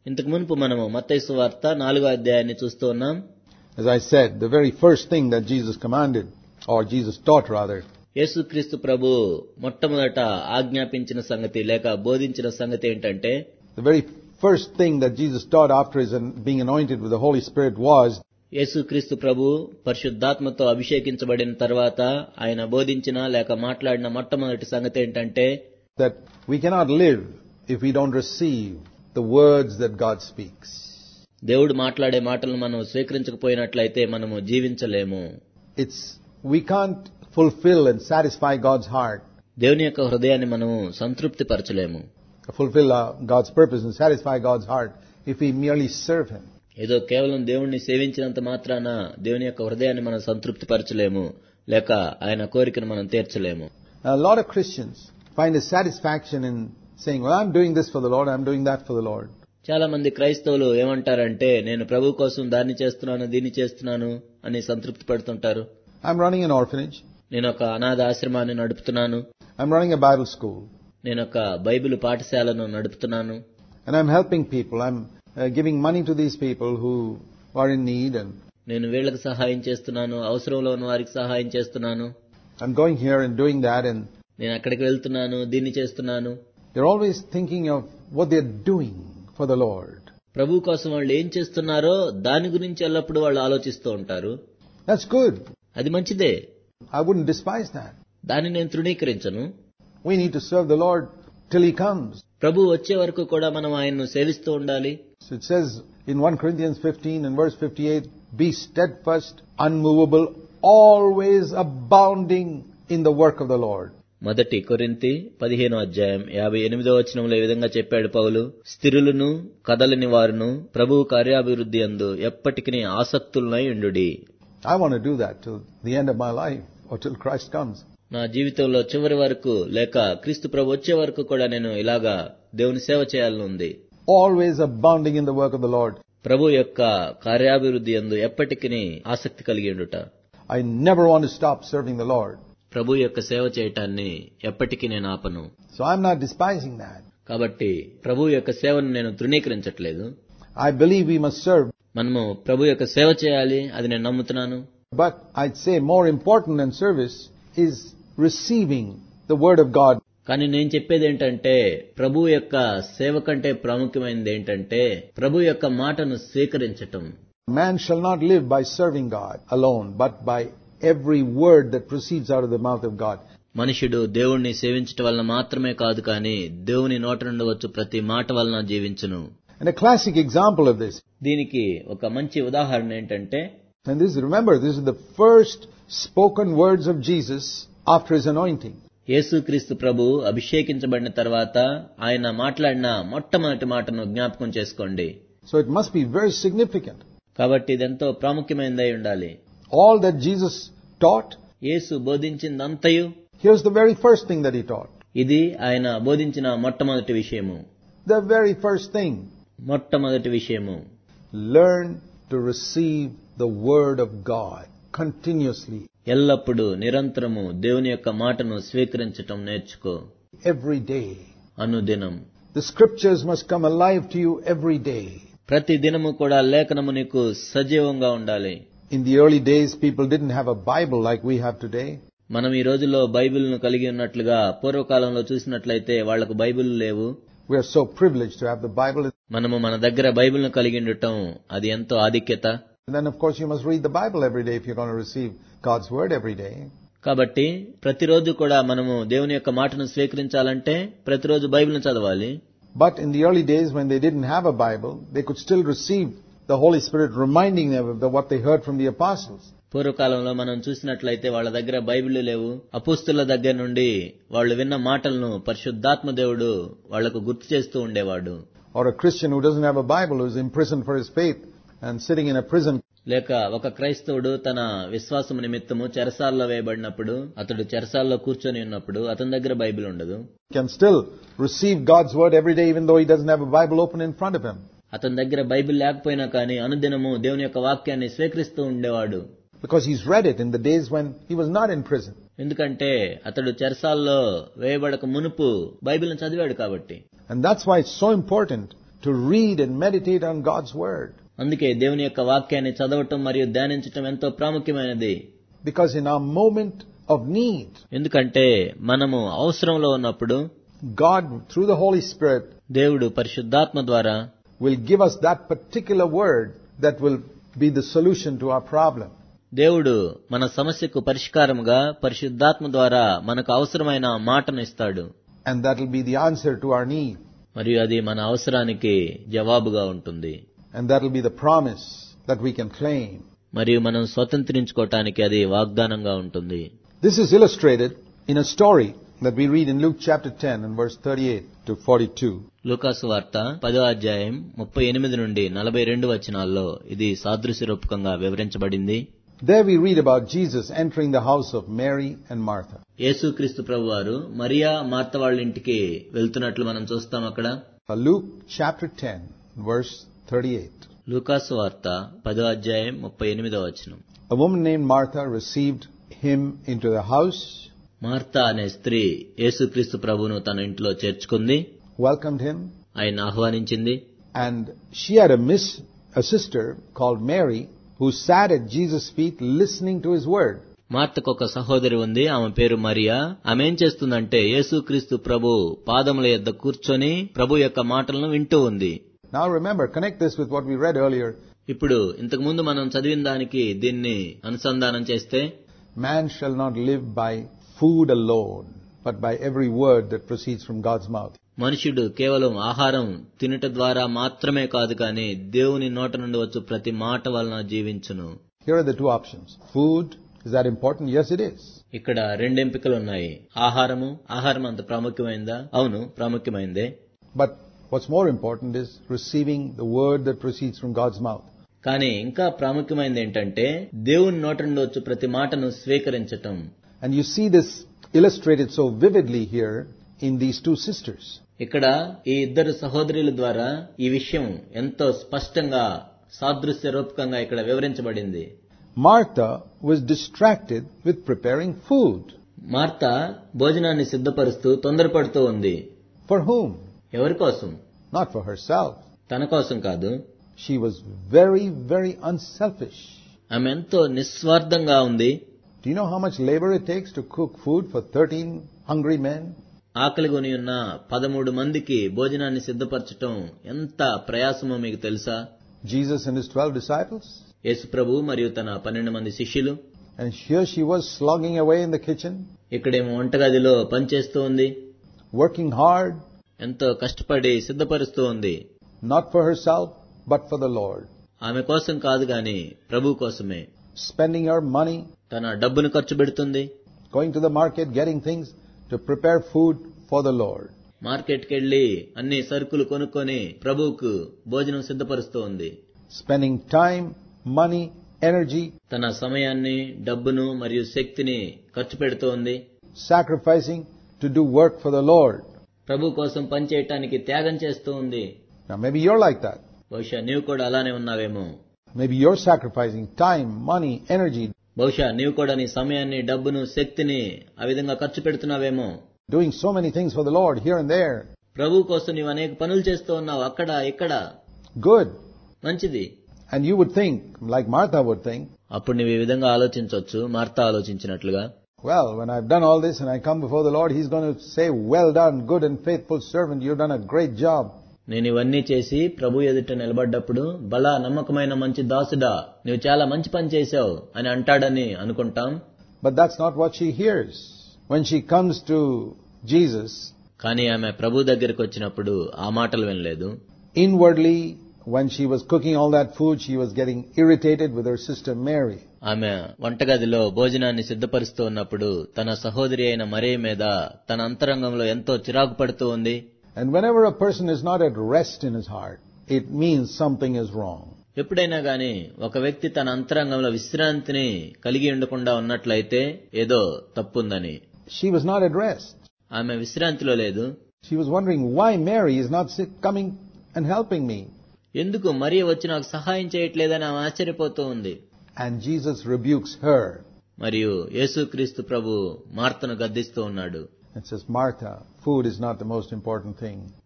ఇంతకు మునుపు మనము మత్తైసు వార్త నాలుగో అధ్యాయాన్ని చూస్తూ ఉన్నాం As I said, the very first thing that Jesus commanded, or Jesus taught rather, యేసుక్రీస్తు ప్రభు మొట్టమొదట ఆజ్ఞాపించిన సంగతి లేక బోధించిన సంగతి ఏంటంటే the very first thing that Jesus taught after his being anointed with the Holy Spirit was యేసుక్రీస్తు ప్రభు పరిశుద్ధాత్మతో అభిషేకించబడిన తర్వాత ఆయన బోధించిన లేక మాట్లాడిన మొట్టమొదటి సంగతి ఏంటంటే that we cannot live if we don't receive the words that God speaks. దేవుడు మాట్లాడే మాటలను మనం స్వీకరించకపోయినట్లయితే మనము జీవించలేము It's, we can't fulfill and satisfy God's heart, దేవుని యొక్క హృదయాన్ని మనము సంతృప్తి పరచలేము fulfill uh, God's purpose and satisfy God's heart if we merely serve Him. ఏదో కేవలం దేవుణ్ణి సేవించినంత మాత్రాన దేవుని యొక్క హృదయాన్ని మనం సంతృప్తి పరచలేము లేక ఆయన కోరికను మనం తీర్చలేము A lot of Christians find a satisfaction in saying, well, I'm doing this for the Lord, I'm doing that for the Lord. చాలా మంది క్రైస్తవులు ఏమంటారంటే నేను ప్రభు కోసం దాన్ని చేస్తున్నాను దీన్ని చేస్తున్నాను అని సంతృప్తి పడుతుంటారు I'm running an orphanage. నేను ఒక అనాథ ఆశ్రమాన్ని నడుపుతున్నాను I'm running a Bible school. నేను ఒక బైబిల్ పాఠశాలను నడుపుతున్నాను And I'm helping people. I'm uh, giving money to these people who are in need and నేను వీళ్ళకి సహాయం చేస్తున్నాను అవసరంలో ఉన్న వారికి సహాయం చేస్తున్నాను I'm going here and doing that and నేను అక్కడికి వెళ్తున్నాను దీన్ని చేస్తున్నాను they're always thinking of what they're doing for the Lord. ప్రభు కోసం వాళ్ళు ఏం చేస్తున్నారో దాని గురించి ఎల్లప్పుడూ వాళ్ళు ఆలోచిస్తూ ఉంటారు That's good. అది మంచిదే I wouldn't despise that. దాన్ని నేను తృణీకరించను We need to serve the Lord till He comes. ప్రభు వచ్చే వరకు కూడా మనం ఆయన్ను సేవిస్తూ ఉండాలి So it says in 1 Corinthians 15 and verse 58, be steadfast, unmovable, always abounding in the work of the Lord. మొదటి కొరింతి పదిహేనో అధ్యాయం యాభై ఎనిమిదో వచనంలో ఈ విధంగా చెప్పాడు పౌలు స్థిరులను కదలని వారును ప్రభు కార్యాభివృద్ధి అందు ఎప్పటికీ ఆసక్తులనై ఉండుడి I want to do that till the end of my life or till Christ comes. నా జీవితంలో చివరి వరకు లేక క్రీస్తు ప్రభు వచ్చే వరకు కూడా నేను ఇలాగా దేవుని సేవ చేయాలని ఉంది Always abounding in the work of the Lord. ప్రభు యొక్క కార్యాభివృద్ధి అందు ఎప్పటికీ ఆసక్తి కలిగి ఉండుట I never want to stop serving the Lord. ప్రభు యొక్క సేవ చేయటాన్ని ఎప్పటికీ నేను ఆపను So I'm not despising that. కాబట్టి ప్రభు యొక్క సేవను నేను తృణీకరించట్లేదు I believe we must serve. మనము ప్రభు యొక్క సేవ చేయాలి అది నేను నమ్ముతున్నాను But I'd say more important than service is receiving the Word of God. కానీ నేను చెప్పేది ఏంటంటే ప్రభు యొక్క సేవ కంటే ప్రాముఖ్యమైనది ఏంటంటే ప్రభు యొక్క మాటను స్వీకరించటం Man shall not live by serving God alone, but by every word that proceeds out of the mouth of God. మనుషుడు దేవుణ్ణి సేవించటం వలన మాత్రమే కాదు కానీ దేవుని నోట నుండి వచ్చు ప్రతి మాట వలన జీవించును And a classic example of this, దీనికి ఒక మంచి ఉదాహరణ ఏంటంటే and this, remember, this is the first spoken words of Jesus after his anointing. యేసుక్రీస్తు ప్రభు అభిషేకించబడిన తర్వాత ఆయన మాట్లాడిన మొట్టమొదటి మాటను జ్ఞాపకం చేసుకోండి So it must be very significant. కాబట్టి ఇదెంతో ప్రాముఖ్యమైనదై ఉండాలి All that Jesus taught, Yesu బోధించిందంతయు here's the very first thing that he taught. ఇది ఆయన బోధించిన మొట్టమొదటి విషయము The very first thing. మొట్టమొదటి విషయము Learn to receive the Word of God continuously, ఎల్లప్పుడూ నిరంతరము దేవుని యొక్క మాటను స్వీకరించటం నేర్చుకో every day. అనుదినం The scriptures must come alive to you every day. ప్రతి దినము కూడా లేఖనము నీకు సజీవంగా ఉండాలి In the early days, people didn't have a Bible like we have today. మనం ఈ రోజుల్లో బైబిల్ను కలిగి ఉన్నట్లుగా పూర్వకాలంలో చూసినట్లయితే వాళ్లకు బైబిల్ లేవు We are so privileged to have the Bible. మనము మన దగ్గర బైబిల్ను కలిగి ఉండటం అది ఎంతో ఆధిక్యత And then, of course, you must read the Bible every day if you're going to receive God's Word every day. కాబట్టి ప్రతిరోజు కూడా మనము దేవుని యొక్క మాటను స్వీకరించాలంటే ప్రతిరోజు బైబిల్ను చదవాలి But in the early days, when they didn't have a Bible, they could still receive the Holy Spirit reminding them of the, what they heard from the apostles. పూర్వకాలంలో మనం చూసినట్లయితే వాళ్ళ దగ్గర బైబిల్ లేవు అపుస్తుల దగ్గర నుండి వాళ్ళు విన్న మాటలను పరిశుద్ధాత్మ దేవుడు వాళ్లకు గుర్తు చేస్తూ ఉండేవాడు Or a Christian who doesn't have a Bible, who's imprisoned for his faith and sitting in a prison, లేక ఒక క్రైస్తవుడు తన విశ్వాసం నిమిత్తము చెరసాల్లో వేయబడినప్పుడు అతడు చెరసాల్లో కూర్చొని ఉన్నప్పుడు అతని దగ్గర బైబిల్ ఉండదు can still receive God's Word every day even though he doesn't have a Bible open in front of him. అతని దగ్గర బైబిల్ లేకపోయినా కానీ అనుదినము దేవుని యొక్క వాక్యాన్ని స్వీకరిస్తూ ఉండేవాడు Because he's read it in the days when he was not in prison. ఎందుకంటే అతడు చెరసాల్లో వేయబడక మునుపు బైబిల్ను చదివాడు కాబట్టి And that's why it's so important to read and meditate on God's Word. అందుకే దేవుని యొక్క వాక్యాన్ని చదవటం మరియు ధ్యానించటం ఎంతో ప్రాముఖ్యమైనది Because in our moment of need, ఎందుకంటే మనము అవసరంలో ఉన్నప్పుడు God, through the Holy Spirit, దేవుడు పరిశుద్ధాత్మ ద్వారా will give us that particular word that will be the solution to our problem. దేవుడు మన సమస్యకు పరిష్కారముగా పరిశుద్ధాత్మ ద్వారా మనకు అవసరమైన మాటను ఇస్తాడు And that will be the answer to our need. మరియు అది మన అవసరానికి జవాబుగా ఉంటుంది And that will be the promise that we can claim. మరియు మనం స్వతంత్రించుకోవటానికి అది వాగ్దానంగా ఉంటుంది This is illustrated in a story that we read in Luke chapter 10 and verse 38 to 42. లూకాసు వార్త పదో అధ్యాయం ముప్పై ఎనిమిది నుండి నలభై రెండు వచనాల్లో ఇది సాదృశ్య రూపకంగా వివరించబడింది There we read about Jesus entering the house of Mary and Martha. యేసుక్రీస్తు ప్రభువారు మరియా మార్త వాళ్ళ ఇంటికి వెళ్తున్నట్లు మనం చూస్తాం అక్కడ Uh, Luke chapter 10 verse 38. లూకాసు వార్త పదో అధ్యాయం ముప్పై ఎనిమిదో వచనం A woman named Martha received him into the house, Martha అనే స్త్రీ యేసుక్రీస్తు ప్రభువును తన ఇంట్లో చేర్చుకుంది welcomed him, ఆయన ఆహ్వానించింది and she had a miss, a sister called Mary who sat at Jesus' feet listening to his word. మార్తకు ఒక సహోదరి ఉంది ఆమె పేరు మరియా ఆమె ఏం చేస్తుందంటే యేసుక్రీస్తు ప్రభు పాదముల యొద్ద కూర్చొని ప్రభు యొక్క మాటలను వింటూ ఉంది Now remember, connect this with what we read earlier. ఇప్పుడు ఇంతకు ముందు మనం చదివిన దానికి దీన్ని అనుసంధానం చేస్తే Man shall not live by food alone, but by every word that proceeds from God's mouth. మనుషుడు కేవలం ఆహారం తినుట ద్వారా మాత్రమే కాదు కానీ దేవుని నోట నుండి వచ్చు ప్రతి మాట వలన జీవించును Here are the two options. Food, is that important? Yes, it is. ఇక్కడ రెండు ఎంపికలు ఉన్నాయి ఆహారము ఆహారం అంత ప్రాముఖ్యమైందా అవును ప్రాముఖ్యమైందే But what's more important is receiving the word that proceeds from God's mouth. కానీ ఇంకా ప్రాముఖ్యమైనది ఏంటంటే దేవుని నోట నుండి వచ్చు ప్రతి మాటను స్వీకరించటం And you see this illustrated so vividly here in these two sisters. ఇక్కడ ఈ ఇద్దరు సహోదరుల ద్వారా ఈ విషయం ఎంతో స్పష్టంగా సాదృశ్య రూపకంగా ఇక్కడ వివరించబడింది Martha was distracted with preparing food. Martha భోజనాన్ని సిద్ధపరుస్తూ తొందరపడుతూ ఉంది For whom? ఎవరి కోసం Not for herself. తన కోసం కాదు She was very, very unselfish. ఆమె ఎంతో నిస్వార్థంగా ఉంది Do you know how much labor it takes to cook food for 13 hungry men? ఆకలి కొని ఉన్న పదమూడు మందికి భోజనాన్ని సిద్ధపరచటం ఎంత ప్రయాసమో మీకు తెలుసా Jesus and his 12 disciples? యేసుప్రభు మరియు తన పన్నెండు మంది శిష్యులు And here she was slogging away in the kitchen, ఇక్కడేమో వంటగదిలో పనిచేస్తూ ఉంది working hard, ఎంతో కష్టపడి సిద్ధపరుస్తూ ఉంది not for herself, but for the Lord. ఆమె కోసం కాదు గాని ప్రభు కోసమే Spending her money, తన డబ్బును ఖర్చు పెడుతుంది going to the market, getting things to prepare food for the Lord. మార్కెట్కి వెళ్లి అన్ని సరుకులు కొనుక్కొని ప్రభువుకు భోజనం సిద్ధపరుస్తూ ఉంది Spending time, money, energy, తన సమయాన్ని డబ్బును మరియు శక్తిని ఖర్చు పెడుతూ ఉంది sacrificing to do work for the Lord. ప్రభు కోసం పనిచేయటానికి త్యాగం చేస్తూ ఉంది Now maybe you're like that. బహుశా నీవు కూడా అలానే ఉన్నావేమో Maybe you're sacrificing time, money, energy, బహుశా నీవు కూడా నీ సమయాన్ని డబ్బును శక్తిని ఆ విధంగా ఖర్చు పెడుతున్నావేమో doing so many things for the Lord here and there. ప్రభు కోసం నీవు అనేక పనులు చేస్తూ ఉన్నావు అక్కడ ఇక్కడ Good. మంచిది And you would think, like Martha would think, అప్పుడు నీవు ఈ విధంగా ఆలోచించవచ్చు మార్త ఆలోచించినట్లుగా well, when I've done all this and I come before the Lord, He's going to say, well done, good and faithful servant, you've done a great job. నేను ఇవన్నీ చేసి ప్రభు ఎదుట నిలబడ్డప్పుడు బలా నమ్మకమైన మంచి దాసుడా నువ్వు చాలా మంచి పని చేశావు అని అంటాడని అనుకుంటాం But that's not what she hears. When she comes to Jesus, కానీ ఆమె ప్రభు దగ్గరికి వచ్చినప్పుడు ఆ మాటలు వినలేదు inwardly, when she was cooking all that food, she was getting irritated with her sister Mary. ఆమె వంటగదిలో భోజనాన్ని సిద్ధపరుస్తూ ఉన్నప్పుడు తన సహోదరి అయిన మరే మీద తన అంతరంగంలో ఎంతో చిరాకు పడుతూ ఉంది And whenever a person is not at rest in his heart, it means something is wrong. ఎప్పుడైనా గాని ఒక వ్యక్తి తన అంతరంగంలో విశ్రాంతిని కలిగి ఉండకుండా ఉన్నట్లయితే ఏదో తప్పుందని She was not at rest. ఆమె విశ్రాంతిలో లేదు She was wondering why Mary is not sit- coming and helping me. ఎందుకు మరియ వచ్చి నాకు సహాయం చేయట్లేదని ఆమె ఆశ్చర్యపోతూ ఉంది And Jesus rebukes her మరియు యేసుక్రీస్తు ప్రభు మార్తను గద్దిస్తూ ఉన్నాడు and says, Martha, food is not the most important thing.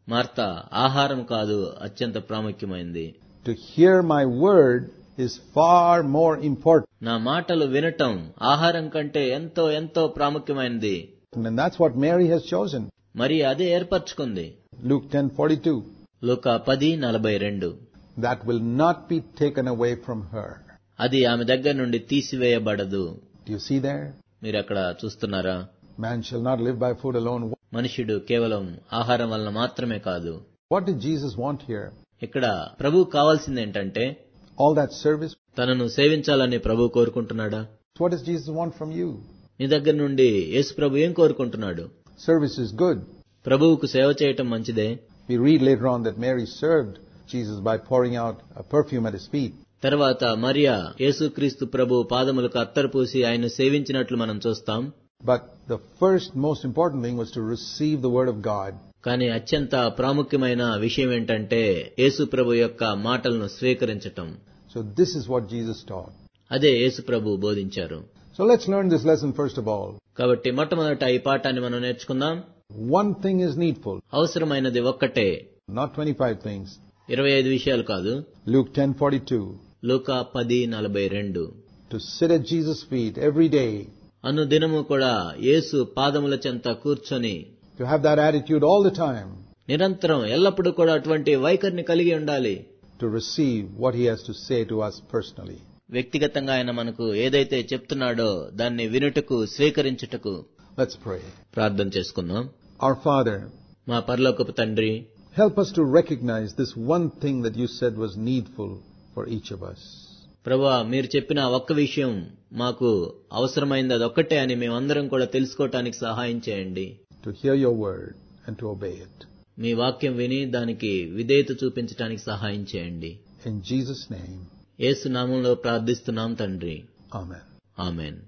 Martha ఆహారం కాదు అత్యంత ప్రాముఖ్యమైంది To hear my word is far more important. నా మాటలు వినటం ఆహారం కంటే ఎంతో ఎంతో ప్రాముఖ్యమైనది And that's what Mary has chosen. మరి అదే ఏర్పరచుకుంది Luke 10:42. లూకా పది నలభై రెండు That will not be taken away from her. అది ఆమె దగ్గర నుండి తీసివేయబడదు Do you see there? మీరు అక్కడ చూస్తున్నారా Man shall not live by food alone. మనుష్యుడు కేవలం ఆహారం వలన మాత్రమే కాదు What did Jesus want here? ఇక్కడ ప్రభు కావాల్సింది ఏంటంటే All that service. తనను సేవించాలని ప్రభు కోరుకుంటున్నాడా What does Jesus want from you? నీ దగ్గర నుండి యేసు ప్రభు ఏం కోరుకుంటున్నాడు Service is good. ప్రభువుకు సేవ చేయటం మంచిదే We read later on that Mary served Jesus by pouring out a perfume at his feet. తర్వాత మరియా యేసుక్రీస్తు ప్రభు పాదములకు అత్తరు పూసి ఆయన సేవించినట్లు మనం చూస్తాం But the first most important thing was to receive the word of God. కానీ అత్యంత ప్రాముఖ్యమైన విషయం ఏంటంటే యేసు ప్రభు యొక్క మాటలను స్వీకరించటం So this is what Jesus taught. అదే యేసు ప్రభు బోధించారు So let's learn this lesson first of all. కాబట్టి మొట్టమొదట ఈ పాఠాన్ని మనం నేర్చుకుందాం One thing is needful, అవసరమైనది ఒక్కటే not 25 things. ఇరవై ఐదు విషయాలు కాదు Luke 10:42 లూకా పది నలభై రెండు to sit at Jesus' feet every day, అను దినము కూడా యేసు పాదముల చెంత కూర్చొని to have that attitude all the time, నిరంతరం ఎల్లప్పుడూ కూడా అటువంటి వైఖరిని కలిగి ఉండాలి to receive what he has to say to us personally. వ్యక్తిగతంగా ఆయన మనకు ఏదైతే చెప్తున్నాడో దాన్ని వినుటకు స్వీకరించుటకు Let's pray. ప్రార్థన చేసుకుందాం Our Father, మా పరలోకపు తండ్రి help us to recognize this one thing that you said was needful for each of us. ప్రభా మీరు చెప్పిన ఆ ఒక్క విషయం మాకు అవసరమైంది అదొక్కటే అని మేమందరం కూడా తెలుసుకోవటానికి సహాయం చేయండి to hear your word and to obey it. మీ వాక్యం విని దానికి విధేయత చూపించటానికి సహాయం చేయండి In Jesus' name, యేసు నామంలో ప్రార్థిస్తున్నాం తండ్రి Amen. ఆమెన్